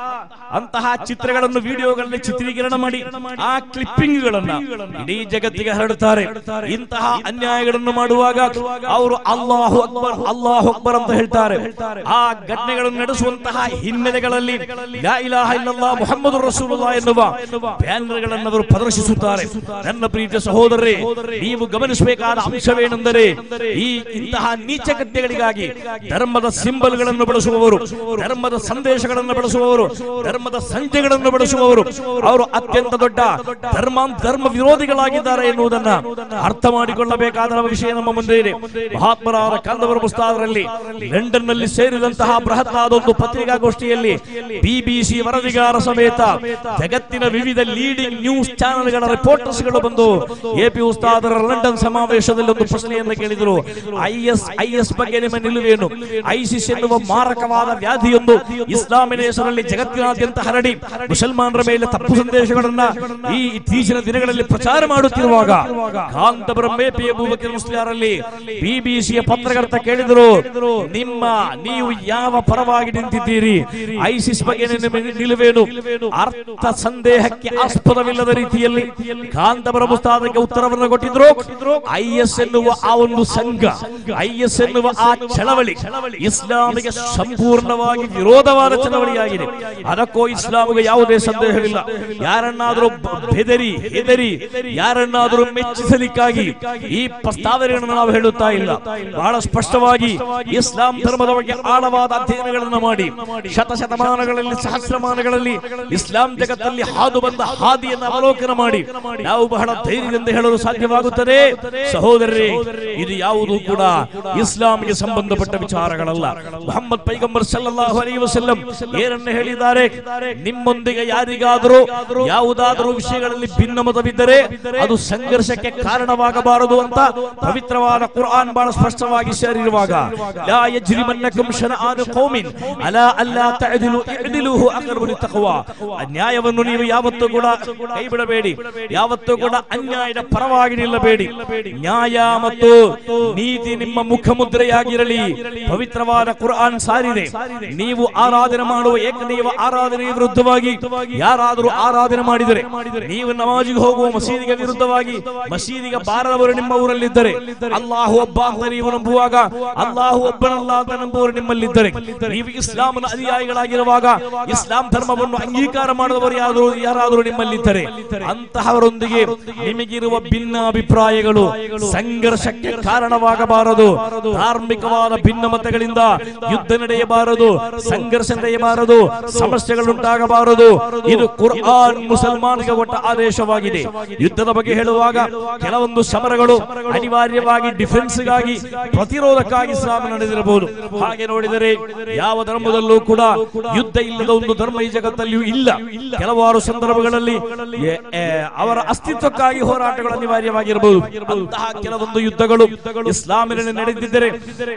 ಅಂತಹ ಚಿತ್ರಗಳನ್ನು ವಿಡಿಯೋಗಳಲ್ಲಿ ಚಿತ್ರೀಕರಣ ಮಾಡಿ ಆ ಕ್ಲಿಪ್ಪಿಂಗ್ ಗಳನ್ನ ಇಡೀ ಜಗತ್ತಿಗೆ ಹರಡುತ್ತಾರೆ ಇಂತಹ ಅನ್ಯಾಯಗಳನ್ನು ಮಾಡುವಾಗ ಅವರು ಅಲ್ಲಾಹು ಅಕ್ಬರ್ ಅಲ್ಲಾಹು ಅಕ್ಬರ್ ಅಂತ ಹೇಳ್ತಾರೆ ಆ ಘಟನೆಗಳನ್ನು ನಡೆಸುವಂತಹ ಹಿನ್ನೆಲೆಗಳಲ್ಲಿ ಲಾ ಇಲಾಹ ಇಲ್ಲಲ್ಲಾಹ್ ಮುಹಮ್ಮದು ರಸೂಲುಲ್ಲಾಹ್ ಎನ್ನುವ ಬ್ಯಾನರ್ಗಳನ್ನು ಅವರು ಪ್ರದರ್ಶಿಸುತ್ತಾರೆ ನನ್ನ ಪ್ರೀತಿಯ ಸಹೋದರರೇ ನೀವು ಗಮನಿಸಬೇಕಾದ ಅಂಶವೇನೆಂದರೆ ಈ ಇಂತಹ ನೀಚ ಕೃತ್ಯಗಳಿಗಾಗಿ ಧರ್ಮದ ಸಿಂಬಲ್ಗಳನ್ನು ಬಳಸುವವರು ಧರ್ಮದ ಸಂದೇಶಗಳನ್ನು ಬಳಸುವವರು ಧರ್ಮದ ಸಂಜೆಗಳನ್ನು ಬಳಸುವವರು ಅವರು ಅತ್ಯಂತ ದೊಡ್ಡ ಧರ್ಮ ಧರ್ಮ ವಿರೋಧಿಗಳಾಗಿದ್ದಾರೆ ಎನ್ನುವುದನ್ನ ಅರ್ಥ ಮಾಡಿಕೊಳ್ಳಬೇಕಾದ ವಿಷಯ ನಮ್ಮ ಮುಂದೆ ಇದೆ ಮಹಾತ್ಮರಾದ ಕಾಂದವರ ಪುಸ್ತಕದಲ್ಲಿ ಲಂಡನ್ ನಲ್ಲಿ ಸೇರಿದಂತಹ ಬೃಹತ್ತಾದ ಒಂದು ಪತ್ರಿಕಾಗೋಷ್ಠಿಯಲ್ಲಿ ಬಿಬಿಸಿ ವರದಿಗಾರ ಸಮೇತ ಜಗತ್ತಿನ ವಿವಿಧ ಲೀಡಿಂಗ್ ನ್ಯೂಸ್ ಚಾನೆಲ್ಗಳ ರಿಪೋರ್ಟರ್ಸ್ ಗಳು ಬಂದು ಎಪಿ ಉಸ್ತಾದರ ಲಂಡನ್ ಸಮಾವೇಶದಲ್ಲಿ ಒಂದು ಪ್ರಶ್ನೆಯನ್ನು ಕೇಳಿದರು ಐಎಸ್ ಐಎಸ್ ಬಗ್ಗೆ ನಿಮ್ಮ ನಿಲುವೇನು ಐಸಿಸ್ ಎನ್ನುವ ಮಾರಕವಾದ ವ್ಯಾಧಿಯೊಂದು ಇಸ್ಲಾಮಿನ ಹೆಸರಲ್ಲಿ ಜಗತ್ತಿನಾದ್ಯಂತ ಹರಡಿ ಮುಸಲ್ಮಾನರ ಮೇಲೆ ತಪ್ಪು ಸಂದೇಶಗಳನ್ನ ಈ ಇತ್ತೀಚಿನ ದಿನಗಳಲ್ಲಿ ಪ್ರಚಾರ ಮಾಡುತ್ತಿರುವಾಗ ಕಾಂತಪುರಂ ಎಪಿ ಅಬೂಬಕರ್ ಮುಸ್ಲಿಯಾರಲ್ಲಿ ಬಿಬಿಸಿಯ ಪತ್ರಕರ್ತ ಕೇಳಿದರು ನಿಮ್ಮ ನೀವು ಯಾವ ಪರವಾಗಿ ನಿಂತಿದ್ದೀರಿ ಐಸಿಸ್ ಬಗ್ಗೆ ನಿಮ್ಮ ನಿಲುವೇನು ಅರ್ಥ ಸಂದೇಹಕ್ಕೆ ಆಸ್ಪದವಿಲ್ಲದ ರೀತಿಯಲ್ಲಿ ಕಾಂತಪುರ ಮುಸ್ತಾದಕ್ಕೆ ಉತ್ತರವನ್ನು ಕೊಟ್ಟಿದ್ರು ಐಎಸ್ ಎನ್ನುವ ಆ ಒಂದು ಸಂಘ ಐಎಸ್ ಎನ್ನುವ ಆ ಚಳವಳಿ ಇಸ್ಲಾಮಿಗೆ ಸಂಪೂರ್ಣವಾಗಿ ವಿರೋಧವಾದ ಚಳವಳಿಯಾಗಿದೆ ಅದಕ್ಕೂ ಇಸ್ಲಾಮಿಗೆ ಯಾವುದೇ ಸಂದೇಹವಿಲ್ಲ ಯಾರನ್ನಾದರೂ ಬ- ಬೆದರಿ ಹೆದರಿ ಯಾರನ್ನಾದರೂ ಮೆಚ್ಚಿಸಲಿಕ್ಕಾಗಿ ಈ ಪ್ರಸ್ತಾವನೆಗಳನ್ನು ನಾವು ಹೇಳುತ್ತಾ ಇಲ್ಲ ಬಹಳ ಸ್ಪಷ್ಟವಾಗಿ ಇಸ್ಲಾಂ ಧರ್ಮದ ಬಗ್ಗೆ ಆಳವಾದ ಅಧ್ಯಯನಗಳನ್ನು ಮಾಡಿ ಶತಶತಮಾನಗಳಲ್ಲಿ ಸಹಸ್ರಮಾನಗಳಲ್ಲಿ ಇಸ್ಲಾಂ ಜಗತ್ತಲ್ಲಿ ಹಾದು ಬಂದ ಹಾದಿಯನ್ನು ಅವಲೋಕನ ಮಾಡಿ ನಾವು ಬಹಳ ಧೈರ್ಯದಿಂದ ಹೇಳಲು ಸಾಧ್ಯವಾಗುತ್ತದೆ ಸಹೋದರರೇ ಇದು ಯಾವುದು ಕೂಡ ಇಸ್ಲಾಂಗೆ ಸಂಬಂಧಪಟ್ಟ ವಿಚಾರಗಳಲ್ಲ ಮೊಹಮ್ಮದ್ ಪೈಗಂಬರ್ ಸಲ್ಲಲ್ಲಾಹು ಅಲೈಹಿ ವಸಲ್ಲಂ ಏನನ್ನು ಹೇಳಿದ್ದಾರೆ ನಿಮ್ಮೊಂದಿಗೆ ಯಾರಿಗಾದರೂ ಯಾವುದಾದರೂ ವಿಷಯಗಳಲ್ಲಿ ಭಿನ್ನಮತವಿದ್ದರೆ ಅದು ಸಂಘರ್ಷಕ್ಕೆ ಕಾರಣವಾಗಬಾರದು ಅಂತ ಪವಿತ್ರವಾದ ಕುರ್ಆನ್ ಬಹಳ ಸ್ಪಷ್ಟವಾಗಿ ಸೇರಿರುವಾಗ ಲಾ ಯಜ್ರಿಮನ್ನಕುಂ ಶನಆನು ಕೌಮಿನ್ ಅಲಾ ಅಲ್ಲಾ ತಅದಿಲು ಇಅದಿಲುಹು ಅಕ್ರಬು ಲಿತ್ತಖ್ವಾ ಅನ್ಯಾಯವನ್ನು ನೀವು ಯಾವತ್ತೂ ಕೂಡ ಕೈ ಬಿಡಬೇಡಿ ಯಾವತ್ತೂ ಕೂಡ ಅನ್ಯಾಯದ ಪರವಾಗಿ ನಿಲ್ಲಬೇಡಿ ನ್ಯಾಯ ಮತ್ತು ನೀತಿ ನಿಮ್ಮ ಮುಖಮುದ್ರೆಯಾಗಿರಲಿ ಪವಿತ್ರವಾದ ಕುರ್ಆನ್ ಸಾರಿದೆ ನೀವು ಆರಾಧನೆ ಮಾಡುವ ಏಕದೇವ ಆರಾಧನೆಯ ವಿರುದ್ಧವಾಗಿ ಯಾರಾದರೂ ಆರಾಧನೆ ಮಾಡಿದರೆ ನೀವು ನಮಾಜಿಗೆ ಹೋಗುವ ಮಸೀದಿಗೆ ವಿರುದ್ಧವಾಗಿ ಮಸೀದಿಗೆ ಬಾರದವರು ನಿಮ್ಮ ಊರಲ್ಲಿದ್ದರೆ ಅಲ್ಲಾಹು ಒಬ್ಬ ಅಂತ ನೀವು ನಂಬುವಾಗ ಅಲ್ಲಾಹು ಒಬ್ಬನಲ್ಲ ಅಂತ ನಂಬುವವರು ನಿಮ್ಮಲ್ಲಿದ್ದರೆ ನೀವು ಇಸ್ಲಾಂನ ಅನುಯಾಯಿಗಳಾಗಿರುವಾಗ ಇಸ್ಲಾಂ ಧರ್ಮವನ್ನು ಅಂಗೀಕಾರ ಮಾಡುವವರು ಯಾರು ಯಾರಾದರೂ ನಿಮ್ಮಲ್ಲಿದ್ದರೆ ಅಂತಹವರೊಂದಿಗೆ ನಿಮಗಿರುವ ಭಿನ್ನ ಅಭಿಪ್ರಾಯಗಳು ಸಂಘರ್ಷಕ್ಕೆ ಕಾರಣವಾಗಬಾರದು ಧಾರ್ಮಿಕವಾದ ಭಿನ್ನಮತಗಳಿಂದ ಯುದ್ಧ ನಡೆಯಬಾರದು ಸಂಘರ್ಷ ನಡೆಯಬಾರದು ಸಮಸ್ಯೆಗಳುಂಟಾಗಬಾರದು ಇದು ಕುರ್ಆನ್ ಮುಸಲ್ಮಾನಿಗೆ ಕೊಟ್ಟ ಆದೇಶವಾಗಿದೆ ಯುದ್ಧದ ಬಗ್ಗೆ ಹೇಳುವಾಗ ಕೆಲವೊಂದು ಸಮರಗಳು ಅನಿವಾರ್ಯವಾಗಿ ಡಿಫೆನ್ಸ್ಗಾಗಿ ಪ್ರತಿರೋಧಕ್ಕಾಗಿ ಇಸ್ಲಾಂ ನಡೆದಿರಬಹುದು ಹಾಗೆ ನೋಡಿದರೆ ಯಾವ ಧರ್ಮದಲ್ಲೂ ಕೂಡ ಯುದ್ಧ ಇಲ್ಲದ ಒಂದು ಧರ್ಮ ಈ ಜಗತ್ತಲ್ಲಿಯೂ ಇಲ್ಲ ಕೆಲವಾರು ಸಂದರ್ಭಗಳಲ್ಲಿ ಎ- ಎ, ಅವರ ಅಸ್ತಿತ್ವಕ್ಕಾಗಿ ಹೋರಾಟಗಳು ಅನಿವಾರ್ಯವಾಗಿರಬಹುದು ಅಂತಹ ಕೆಲವೊಂದು ಯುದ್ಧಗಳು ಇಸ್ಲಾಮಿನಲ್ಲಿ ನಡೆದಿದ್ದರೆ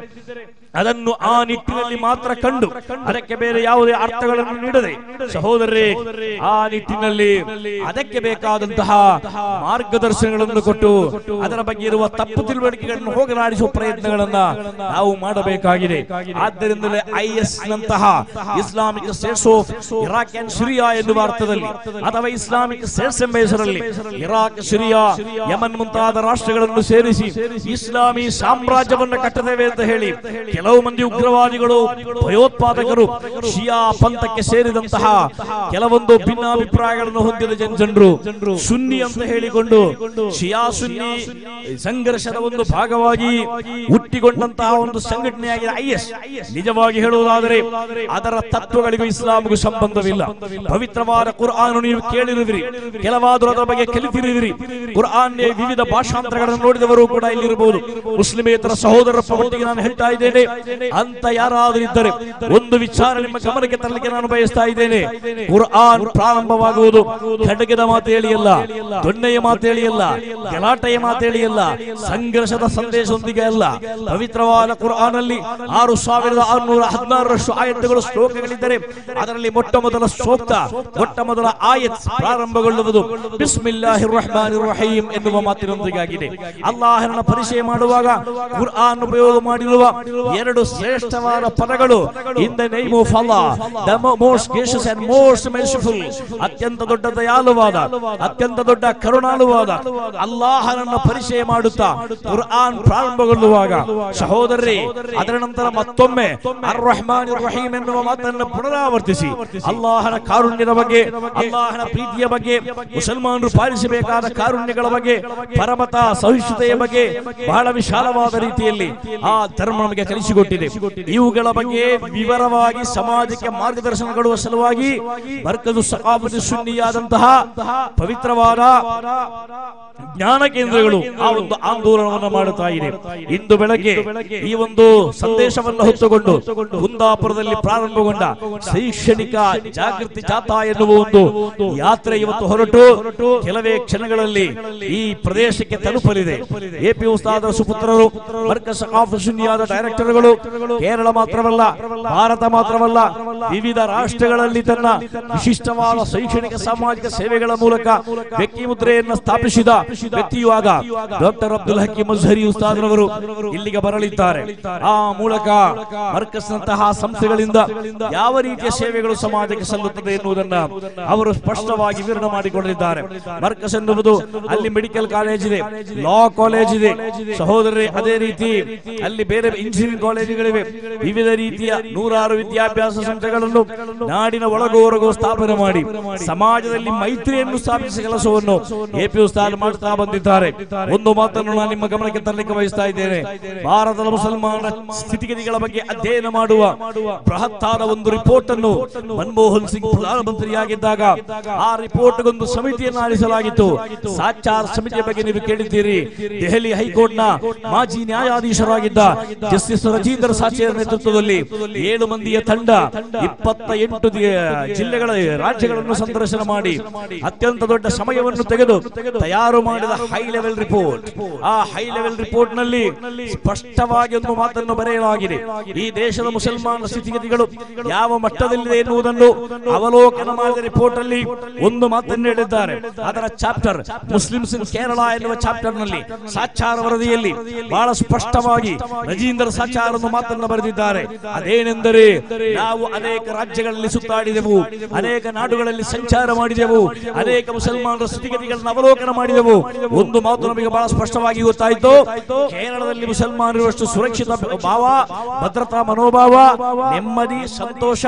ಅದನ್ನು ಆ ನಿಟ್ಟಿನಲ್ಲಿ ಮಾತ್ರ ಕಂಡು ಅದಕ್ಕೆ ಬೇರೆ ಯಾವುದೇ ಅರ್ಥಗಳನ್ನು ನೀಡದೆ ಸಹೋದರರೇ ಆ ನಿಟ್ಟಿನಲ್ಲಿ ಅದಕ್ಕೆ ಬೇಕಾದಂತಹ ಮಾರ್ಗದರ್ಶನಗಳನ್ನು ಕೊಟ್ಟು ಅದರ ಬಗ್ಗೆ ಇರುವ ತಪ್ಪು ತಿಳುವಳಿಕೆಗಳನ್ನು ಹೋಗಲಾಡಿಸುವ ಪ್ರಯತ್ನಗಳನ್ನ ನಾವು ಮಾಡಬೇಕಾಗಿದೆ ಆದ್ದರಿಂದಲೇ ಐ ಎಸ್ ನಂತಹ Islamic states of Iraq and Syria ಎನ್ನುವ ಅರ್ಥದಲ್ಲಿ ಅಥವಾ ಇಸ್ಲಾಮಿಕ್ ಸ್ಟೇಟ್ಸ್ ಎಂಬ ಹೆಸರಲ್ಲಿ ಇರಾಕ್ ಸಿರಿಯಾ ಯಮನ್ ಮುಂತಾದ ರಾಷ್ಟ್ರಗಳನ್ನು ಸೇರಿಸಿ ಇಸ್ಲಾಮಿ ಸಾಮ್ರಾಜ್ಯವನ್ನು ಕಟ್ಟುತ್ತೇವೆ ಅಂತ ಹೇಳಿ ಕೆಲವು ಮಂದಿ ಉಗ್ರವಾದಿಗಳು ಭಯೋತ್ಪಾದಕರು ಶಿಯಾ ಪಂಥಕ್ಕೆ ಸೇರಿದಂತಹ ಕೆಲವೊಂದು ಭಿನ್ನಾಭಿಪ್ರಾಯಗಳನ್ನು ಹೊಂದಿದ ಜನ ಜನರು ಸುನ್ನಿ ಅಂತ ಹೇಳಿಕೊಂಡು ಶಿಯಾ ಸುನ್ನಿ ಸಂಘರ್ಷದ ಒಂದು ಭಾಗವಾಗಿ ಹುಟ್ಟಿಕೊಂಡಂತಹ ಒಂದು ಸಂಘಟನೆಯಾಗಿದೆ ಐಎಸ್ ನಿಜವಾಗಿ ಹೇಳುವುದಾದರೆ ಅದರ ತತ್ವಗಳಿಗೂ ಇಸ್ಲಾಂಗೂ ಸಂಬಂಧವಿಲ್ಲ ಪವಿತ್ರವಾದ ಕುರ್ಆನ್ ನೀವು ಕೇಳಿರುವಿರಿ ಕೆಲವಾದರೂ ಅದರ ಬಗ್ಗೆ ಕಲಿತಿರುವಿರಿ ಕುರ್ಆನ್ ವಿವಿಧ ಭಾಷಾಂತರಗಳನ್ನು ನೋಡಿದವರು ಕೂಡ ಇಲ್ಲಿರಬಹುದು ಮುಸ್ಲಿಮೇತರ ಸಹೋದರರ ಪ್ರವೃತ್ತಿಗೆ ನಾನು ಹೇಳ್ತಾ ಇದ್ದೇನೆ ಅಂತ ಯಾರಾದರೂ ಇದ್ದರೆ ಒಂದು ವಿಚಾರ ನಿಮ್ಮ ಗಮನಕ್ಕೆ ತರಲಿಕ್ಕೆ ನಾನು ಬಯಸ್ತಾ ಇದ್ದೇನೆ ಕುರ್ಆನ್ ಪ್ರಾರಂಭವಾಗುವುದು ಖಡ್ಗದ ಮಾತು ಹೇಳಿಯಲ್ಲ ದೊಣ್ಣೆಯ ಮಾತು ಹೇಳಿಯಲ್ಲ ಗಲಾಟೆಯ ಮಾತು ಹೇಳಿಯಲ್ಲ ಸಂಘರ್ಷದ ಸಂದೇಶದೊಂದಿಗೆ ಅಲ್ಲ ಪವಿತ್ರವಾದ ಕುರ್ಆನ್ ಅಲ್ಲಿ ಆರು ಸಾವಿರದ ಆರುನೂರ ಹದಿನಾರರಷ್ಟು ಆಯತ್ತುಗಳು ಶ್ಲೋಕಗಳಿದ್ದರೆ ಅದರಲ್ಲಿ ಮೊಟ್ಟ ಮೊದಲ ಸೂಕ್ತ ಮೊಟ್ಟ ಮೊದಲ ಆಯತ್ ಪ್ರಾರಂಭಗೊಳ್ಳುವುದು ಬಿಸ್ಮಿಲ್ಲಾಹಿರ್ ರಹಮಾನಿರ್ ರಹೀಂ ಎನ್ನುವ ಮಾತಿನೊಂದಿಗಾಗಿದೆ ಅಲ್ಲಾಹನ ಪರಿಚಯ ಮಾಡುವಾಗ ಕುರ್ಆನ್ ಉಪಯೋಗ ಮಾಡಿರುವ ಎರಡು ಶ್ರೇಷ್ಠವಾದ ಪದಗಳು in the name of Allah the most gracious and most merciful ಅತ್ಯಂತ ದೊಡ್ಡ ದಯಾಳುವಾದ ಅತ್ಯಂತ ದೊಡ್ಡ ಕರುಣಾಳುವಾದ ಅಲ್ಲಾಹನನ್ನ ಪರಿಚಯ ಮಾಡುತ್ತಾ ಕುರ್ಆನ್ ಪ್ರಾರಂಭಗೊಳ್ಳುವಾಗ ಸಹೋದರರೇ ಅದರ ನಂತರ ಮತ್ತೊಮ್ಮೆ ಅರ್ ರಹಮಾನ್ ರಹೀಂ ಎನ್ನುವ ಮಾತನ್ನು ಪುನರಾವರ್ತಿಸಿ ಅಲ್ಲಾಹನ ಕಾರುಣ್ಯದ ಬಗ್ಗೆ ಅಲ್ಲಾಹನ ಪ್ರೀತಿಯ ಬಗ್ಗೆ ಮುಸಲ್ಮಾನರು ಪಾಲಿಸಬೇಕಾದ ಕಾರುಣ್ಯಗಳ ಬಗ್ಗೆ ಪರಮತ ಸಹಿಷ್ಣುತೆಯ ಬಗ್ಗೆ ಬಹಳ ವಿಶಾಲವಾದ ರೀತಿಯಲ್ಲಿ ಆ ಧರ್ಮ ನಮಗೆ ಕಲಿಸಿಕೊಟ್ಟಿದೆ ಇವುಗಳ ಬಗ್ಗೆ ವಿವರವಾಗಿ ಸಮಾಜಕ್ಕೆ ಮಾರ್ಗದರ್ಶನ ಕೊಡುವ ಸಲುವಾಗಿ ಬರ್ಕದು ಸಕಾಫತಿ ಸುನ್ನಿಯಾದಂತಹ ಪವಿತ್ರವಾದ ಜ್ಞಾನ ಕೇಂದ್ರಗಳು ಆ ಒಂದು ಆಂದೋಲನವನ್ನು ಮಾಡುತ್ತಾ ಇದೆ ಇಂದು ಬೆಳಗ್ಗೆ ಈ ಒಂದು ಸಂದೇಶವನ್ನು ಹೊತ್ತುಕೊಂಡು ಕುಂದಾಪುರದಲ್ಲಿ ಪ್ರಾರಂಭಗೊಂಡ ಶೈಕ್ಷಣಿಕ ಜಾಗೃತಿ ಜಾಥಾ ಎನ್ನುವ ಒಂದು ಯಾತ್ರೆ ಇವತ್ತು ಹೊರಟು ಕೆಲವೇ ಕ್ಷಣಗಳಲ್ಲಿ ಈ ಪ್ರದೇಶಕ್ಕೆ ತಲುಪಲಿದೆ ಎಪಿ ಉಸ್ತಾದರ ಸುಪುತ್ರರು ಮರ್ಕಸ್ ಆಫ್ ಸುನ್ನಿಯಾದ ಡೈರೆಕ್ಟರ್ಗಳು ಕೇರಳ ಮಾತ್ರವಲ್ಲ ಭಾರತ ಮಾತ್ರವಲ್ಲ ವಿವಿಧ ರಾಷ್ಟ್ರಗಳಲ್ಲಿ ತನ್ನ ವಿಶಿಷ್ಟವಾದ ಶೈಕ್ಷಣಿಕ ಸಾಮಾಜಿಕ ಸೇವೆಗಳ ಮೂಲಕ ವ್ಯಕ್ತಿ ಮುದ್ರೆಯನ್ನು ಸ್ಥಾಪಿಸಿದ ವ್ಯಕ್ತಿಯೂ ಆದ ಡಾಕ್ಟರ್ ಅಬ್ದುಲ್ ಹಕೀಂ ಮಜ್ಹರಿ ಉಸ್ತಾದ್ರವರು ಇಲ್ಲಿಗೆ ಬರಲಿದ್ದಾರೆ ಆ ಮೂಲಕ ಮರ್ಕಸ್ನಂತಹ ಸಂಸ್ಥೆಗಳಿಂದ ಯಾವ ರೀತಿಯ ಸೇವೆಗಳು ಸಮಾಜಕ್ಕೆ ಸಲ್ಲುತ್ತದೆ ಎನ್ನುವುದನ್ನ ಅವರು ಸ್ಪಷ್ಟವಾಗಿ ವಿವರಣೆ ಮಾಡಿಕೊಂಡಿದ್ದಾರೆ ಮರ್ಕಸ್ ಎನ್ನುವುದು ಅಲ್ಲಿ ಮೆಡಿಕಲ್ ಕಾಲೇಜ್ ಇದೆ ಲಾ ಕಾಲೇಜ್ ಇದೆ ಸಹೋದರರೇ ಅದೇ ರೀತಿ ಅಲ್ಲಿ ಬೇರೆ ಇಂಜಿನಿಯರಿಂಗ್ ಕಾಲೇಜುಗಳಿವೆ ವಿವಿಧ ರೀತಿಯ ನೂರಾರು ವಿದ್ಯಾಭ್ಯಾಸ ಸಂಸ್ಥೆಗಳನ್ನು ನಾಡಿನ ಒಳಗು ಹೊರಗು ಸ್ಥಾಪನೆ ಮಾಡಿ ಸಮಾಜದಲ್ಲಿ ಮೈತ್ರಿಯನ್ನು ಸ್ಥಾಪಿಸಿದ ಕೆಲಸವನ್ನು ಎಪಿ ಉಸ್ತಾದ್ ಮಾಡ್ತಾ ಬಂದಿದ್ದಾರೆ ಒಂದು ಮಾತನ್ನು ನಾನು ನಿಮ್ಮ ಗಮನಕ್ಕೆ ತರಲಿಕ್ಕೆ ಬಯಸ್ತಾ ಇದ್ದೇನೆ ಭಾರತದ ಮುಸಲ್ಮಾನರ ಸ್ಥಿತಿಗತಿಗಳ ಬಗ್ಗೆ ಅಧ್ಯಯನ ಮಾಡುವ ಬೃಹತ್ತಾದ ಒಂದು ರಿಪೋರ್ಟ್ ಅನ್ನು ಮನಮೋಹನ್ ಸಿಂಗ್ ಪ್ರಧಾನಮಂತ್ರಿಯಾಗಿದ್ದಾಗ ಆ ರಿಪೋರ್ಟ್ ಒಂದು ಸಮಿತಿಯನ್ನು ಆರಿಸಲಾಗಿತ್ತು ಸಾಚಾರ್ ಸಮಿತಿಯ ಬಗ್ಗೆ ನೀವು ಕೇಳಿದ್ದೀರಿ ದೆಹಲಿ ಹೈಕೋರ್ಟ್ ನ ಮಾಜಿ ನ್ಯಾಯಾಧೀಶರಾಗಿದ್ದ ಜಸ್ಟಿಸ್ ರಜೀಂದ್ರ ಸಾಚೇರ ನೇತೃತ್ವದಲ್ಲಿ ಏಳು ಮಂದಿಯ ತಂಡ ಇಪ್ಪತ್ತ ಎಂಟು ಜಿಲ್ಲೆಗಳ ರಾಜ್ಯಗಳನ್ನು ಸಂದರ್ಶನ ಮಾಡಿ ಅತ್ಯಂತ ದೊಡ್ಡ ಸಮಯವನ್ನು ತೆಗೆದು ತಯಾರು ಮಾಡಿದ ಹೈ ಲೆವೆಲ್ ರಿಪೋರ್ಟ್ ಆ ಹೈ ಲೆವೆಲ್ ರಿಪೋರ್ಟ್ ನಲ್ಲಿ ಸ್ಪಷ್ಟವಾಗಿ ಒಂದು ಮಾತನ್ನು ಬರೆಯಲಾಗಿದೆ ಈ ದೇಶದ ಮುಸಲ್ಮಾನ ಸ್ಥಿತಿಗತಿಗಳು ಯಾವ ಮಟ್ಟದಲ್ಲಿದೆ ಎನ್ನುವುದನ್ನು ಅವಲೋಕನ ಮಾಡಿದ ರಿಪೋರ್ಟ್ ಅಲ್ಲಿ ಒಂದು ಮಾತನ್ನು ಹೇಳಿದ್ದಾರೆ ಅದರ ಚಾಪ್ಟರ್ ಮುಸ್ಲಿಮ್ಸ್ ಇನ್ ಕೇರಳ ಎನ್ನುವ ಚಾಪ್ಟರ್ ನಲ್ಲಿ ಸಾಚಾರ ವರದಿಯಲ್ಲಿ ಬಹಳ ಸ್ಪಷ್ಟವಾಗಿ ರಜೀಂದ್ರ ಸಾಚಾರ್ ಒಂದು ಮಾತನ್ನು ಬರೆದಿದ್ದಾರೆ ಅದೇನೆಂದರೆ ನಾವು ಅನೇಕ ರಾಜ್ಯಗಳಲ್ಲಿ ಸುತ್ತಾಡಿದೆವು ಅನೇಕ ನಾಡುಗಳಲ್ಲಿ ಸಂಚಾರ ಮಾಡಿದೆವು ಅನೇಕ ಮುಸಲ್ಮಾನರ ಸ್ಥಿತಿಗತಿಗಳನ್ನು ಅವಲೋಕನ ಮಾಡಿದೆವು ಒಂದು ಮಾತು ನಮಗೆ ಬಹಳ ಸ್ಪಷ್ಟವಾಗಿ ಗೊತ್ತಾಯಿತು ಕೇರಳದಲ್ಲಿ ಮುಸಲ್ಮಾನರುವಷ್ಟು ಸುರಕ್ಷಿತ ಭಾವ ಭದ್ರತಾ ಮನೋಭಾವ ನೆಮ್ಮದಿ ಸಂತೋಷ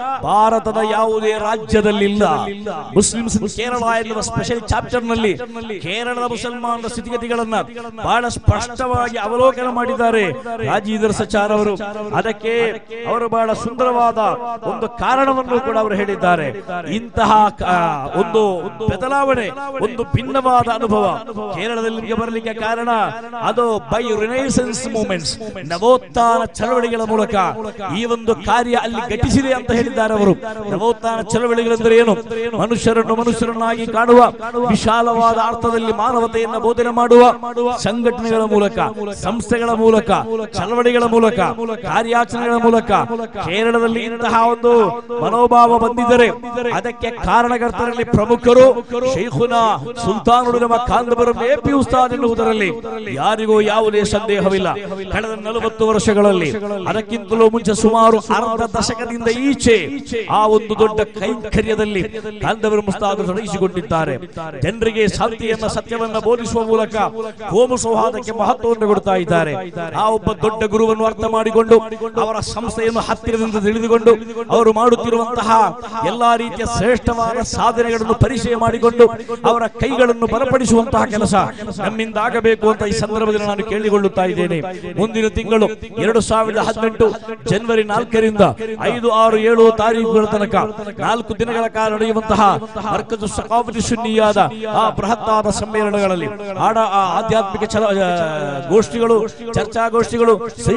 ಭಾರತದ ಯಾವುದೇ ರಾಜ್ಯದಲ್ಲಿಲ್ಲ ಮುಸ್ಲಿಮ್ಸ್ ಕೇರಳ ಎನ್ನುವ ಸ್ಪೆಷಲ್ ಚಾಪ್ಟರ್ ನಲ್ಲಿ ಕೇರಳದ ಮುಸಲ್ಮಾನರ ಸ್ಥಿತಿಗತಿಗಳನ್ನ ಬಹಳ ಸ್ಪಷ್ಟವಾಗಿ ಅವಲೋಕನ ಮಾಡಿದ್ದಾರೆ ರಾಜೀಂದ್ರ ಸಚಾರ್ ಅವರು ಅದಕ್ಕೆ ಅವರು ಬಹಳ ಸುಂದರವಾದ ಒಂದು ಕಾರಣವನ್ನು ಕೂಡ ಅವರು ಹೇಳಿದ್ದಾರೆ ಇಂತಹ ಕ- ಒಂದು ಬದಲಾವಣೆ ಒಂದು ಭಿನ್ನವಾದ ಅನುಭವ ಕೇರಳದಲ್ಲಿ ನಿಮಗೆ ಬರಲಿಕ್ಕೆ ಕಾರಣ ಅದು ಬೈ ರಿನೈಸೆನ್ಸ್ ಮೂಮೆಂಟ್ಸ್ ನವೋತ್ಥಾನ ಚಳವಳಿಗಳ ಮೂಲಕ ಈ ಒಂದು ಕಾರ್ಯ ಅಲ್ಲಿ ಘಟಿಸಿದೆ ಅಂತ ಹೇಳಿದ್ದಾರೆ ಅವರು ನವೋತ್ಥಾನ ಚಳವಳಿಗಳೆಂದರೆ ಏನು ಮನುಷ್ಯರನ್ನು ಮನುಷ್ಯರನ್ನಾಗಿ ಕಾಣುವ ವಿಶಾಲವಾದ ಅರ್ಥದಲ್ಲಿ ಮಾನವತೆಯನ್ನ ಬೋಧನೆ ಮಾಡುವ ಸಂಘಟನೆಗಳ ಮೂಲಕ ಸಂಸ್ಥೆಗಳ ಮೂಲಕ ಚಳವಳಿಗಳ ಮೂಲಕ ಕಾರ್ಯಾಚರಣೆಗಳ ಮೂಲಕ ಕೇರಳದಲ್ಲಿ ಇಂತಹ ಒಂದು ಮನೋಭಾವ ಬಂದಿದ್ದರೆ ಅದಕ್ಕೆ ಕಾರಣಕರ್ತರಲ್ಲಿ ಪ್ರಮುಖರು ಶೈಖುನಾ ಸುಲ್ತಾನುಡು ನಮ್ಮ ಕಾಂದಬರು ಎಪಿ ಉಸ್ತಾದ್ ಎನ್ನುವುದರಲ್ಲಿ ಯಾರಿಗೂ ಯಾವುದೇ ಸಂದೇಹವಿಲ್ಲ ಕಳೆದ ನಲವತ್ತು ವರ್ಷಗಳಲ್ಲಿ ಅದಕ್ಕಿಂತಲೂ ಮುಂಚೆ ಸುಮಾರು ಅರ್ಧ ದಶಕದಿಂದ ಈಚೆ ಆ ಒಂದು ದೊಡ್ಡ ಕೈಂಕರ್ಯದಲ್ಲಿ ಕಾಂದವರು ಮುಸ್ತಾದರು ತೊಡಗಿಸಿಕೊಂಡಿದ್ದಾರೆ ಜನರಿಗೆ ಶಾಂತಿಯನ್ನ ಸತ್ಯವನ್ನ ಬೋಧಿಸುವ ಮೂಲಕ ಕೋಮು ಸೌಹಾರ್ದಕ್ಕೆ ಮಹತ್ವವನ್ನು ಕೊಡ್ತಾ ಇದ್ದಾರೆ ಆ ಒಬ್ಬ ದೊಡ್ಡ ಗುರುವನ್ನು ಅರ್ಥ ಮಾಡಿಕೊಂಡು ಅವರ ಸಂಸ್ಥೆಯನ್ನು ಹತ್ತಿರದಿಂದ ತಿಳಿದುಕೊಂಡು ಅವರು ಮಾಡುತ್ತಿರುವಂತಹ ಎಲ್ಲಾ ರೀತಿಯ ಶ್ರೇಷ್ಠವಾದ ಸಾಧನೆಗಳನ್ನು ಪರಿಚಯ ಮಾಡಿಕೊಂಡು ಅವರ ಕೈಗಳನ್ನು ಬಲಪಡಿಸುವಂತಹ ಕೆಲಸ ನಮ್ಮಿಂದ ಆಗಬೇಕು ಅಂತ ಈ ಸಂದರ್ಭದಲ್ಲಿ ನಾನು ಕೇಳಿಕೊಳ್ಳುತ್ತಾ ಇದ್ದೇನೆ ಮುಂದಿನ ತಿಂಗಳು ಎರಡು ಸಾವಿರದ ಹದಿನೆಂಟು ಜನವರಿ ನಾಲ್ಕರಿಂದ ಐದು ಆರು ಏಳು ತಾರೀಕುಗಳ ತನಕ ನಾಲ್ಕು ದಿನಗಳ ಕಾಲ ನಡೆಯುವಂತಹ ಮರ್ಕಜು ಸಕಾಫತಿ ಸುನ್ನಿಯಾದ ಆ ಬೃಹತ್ತಾದ ಸಮ್ಮೇಳನಗಳಲ್ಲಿ ಆಡ ಆ ಆಧ್ಯಾತ್ಮಿಕ ಚಲ ಆ, ಗೋಷ್ಠಿಗಳು ಚರ್ಚಾಗೋಷ್ಠಿಗಳು ಶೈಕ್ಷಣಿಕ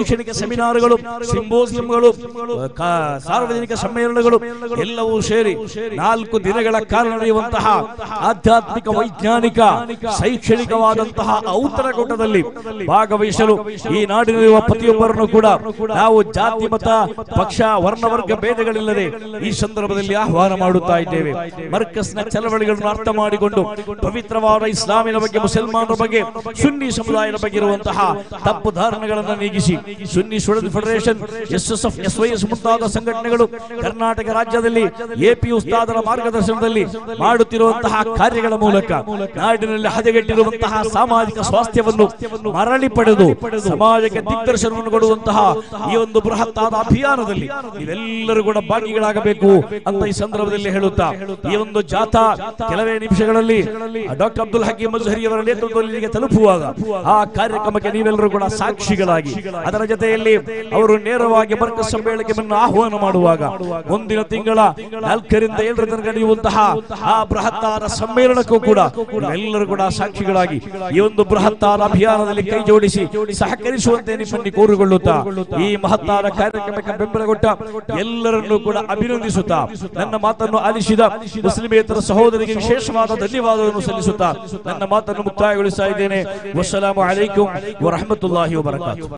ಶೈಕ್ಷಣಿಕ ಸೆಮಿನಾರ್ಗಳು ಸಿಂಬೋಸಿಯಂಗಳು ಕ- ಸಾರ್ವಜನಿಕ ಸಮ್ಮೇಳನಗಳು ಎಲ್ಲವೂ ಸೇರಿ ನಾಲ್ಕು ದಿನಗಳ ಕಾಲ ನಡೆಯುವಂತಹ ಆಧ್ಯಾತ್ಮಿಕ ವೈಜ್ಞಾನಿಕ ಶೈಕ್ಷಣಿಕವಾದಂತಹ ಔತಣಕೂಟದಲ್ಲಿ ಭಾಗವಹಿಸಲು ಈ ನಾಡಿನಲ್ಲಿರುವ ಪ್ರತಿಯೊಬ್ಬರನ್ನು ಕೂಡ ನಾವು ಜಾತಿ ಮತ ಪಕ್ಷ ವರ್ಣವರ್ಗ ಭೇದಗಳಿಲ್ಲದೆ ಈ ಸಂದರ್ಭದಲ್ಲಿ ಆಹ್ವಾನ ಮಾಡುತ್ತಾ ಇದ್ದೇವೆ ಮರ್ಕಸ್ನ ಚಳವಳಿಗಳನ್ನು ಅರ್ಥ ಮಾಡಿಕೊಂಡು ಪವಿತ್ರವಾದ ಇಸ್ಲಾಮಿನ ಬಗ್ಗೆ ಮುಸಲ್ಮಾನರ ಬಗ್ಗೆ ಸುನ್ನಿ ಸಮುದಾಯದ ಬಗ್ಗೆ ಇರುವಂತಹ ತಪ್ಪು ಧಾರಣೆಗಳನ್ನು ನೀಗಿಸಿ Sunni student federation S S F S Y S ಮುಂತಾದ ಸಂಘಟನೆಗಳು ಕರ್ನಾಟಕ ರಾಜ್ಯದಲ್ಲಿ ಎಪಿ ಉಸ್ತಾದರ ಮಾರ್ಗದರ್ಶನದಲ್ಲಿ ಮಾಡುತ್ತಿರುವಂತಹ ಕಾರ್ಯಗಳ ಮೂಲಕ ನಾಡಿನಲ್ಲಿ ಹದಗೆಟ್ಟಿರುವಂತಹ ಸಾಮಾಜಿಕ ಸ್ವಾಸ್ಥ್ಯವನ್ನು ಮರಳಿ ಪಡೆದು ಸಮಾಜಕ್ಕೆ ದಿಗ್ದರ್ಶನವನ್ನು ಕೊಡುವಂತಹ ಈ ಒಂದು ಬೃಹತ್ತಾದ ಅಭಿಯಾನದಲ್ಲಿ ನೀವೆಲ್ಲರೂ ಕೂಡ ಭಾಗಿಗಳಾಗಬೇಕು ಅಂತ ಈ ಸಂದರ್ಭದಲ್ಲಿ ಹೇಳುತ್ತಾ ಈ ಒಂದು ಜಾಥಾ ಕೆಲವೇ ನಿಮಿಷಗಳಲ್ಲಿ ಡಾಕ್ಟರ್ ಅಬ್ದುಲ್ ಹಕೀಂ ಮಜಹರಿ ಅವರ ನೇತೃತ್ವದಲ್ಲಿ ಇಲ್ಲಿಗೆ ತಲುಪುವಾಗ ಆ ಕಾರ್ಯಕ್ರಮಕ್ಕೆ ನೀವೆಲ್ಲರೂ ಕೂಡ ಸಾಕ್ಷಿಗಳಾಗಿ ಅದರ ಜೊತೆಯಲ್ಲಿ ಅವರು ನೇರವಾಗಿ ಬರ್ಕ ಸಮ್ಮೇಳನಕ್ಕೆ ಮುನ್ನ ಆಹ್ವಾನ ಮಾಡುವಾಗ ಮುಂದಿನ ತಿಂಗಳ ನಾಲ್ಕರಿಂದ ಏಳರ ತನಕ ನಡೆಯುವಂತಹ ಆ ಬೃಹತ್ತಾದ ಸಮ್ಮೇಳನಕ್ಕೂ ಕೂಡ ಎಲ್ಲರೂ ಕೂಡ ಸಾಕ್ಷಿಗಳಾಗಿ ಈ ಒಂದು ಬೃಹತ್ತಾದ ಅಭಿಯಾನದಲ್ಲಿ ಕೈ ಜೋಡಿಸಿ ಸಹಕರಿಸುವಂತೆ ನಿಮ್ಮಲ್ಲಿ ಕೋರಿಕೊಳ್ಳುತ್ತಾ ಈ ಮಹತ್ತಾದ ಕಾರ್ಯಕ್ರಮಕ್ಕೆ ಬೆಂಬಲ ಕೊಟ್ಟ ಎಲ್ಲರನ್ನೂ ಕೂಡ ಅಭಿನಂದಿಸುತ್ತಾ ನನ್ನ ಮಾತನ್ನು ಆಲಿಸಿದ ಮುಸ್ಲಿಮೇತರ ಸಹೋದರಿಗೆ ವಿಶೇಷವಾದ ಧನ್ಯವಾದವನ್ನು ಸಲ್ಲಿಸುತ್ತಾ ನನ್ನ ಮಾತನ್ನು ಮುಕ್ತಾಯಗೊಳಿಸ್ತಾ ಇದ್ದೇನೆ ವಸ್ಸಲಾಮು ಅಲೈಕುಂ ವರಹಮತುಲ್ಲಾಹಿ ವಬರಕಾತು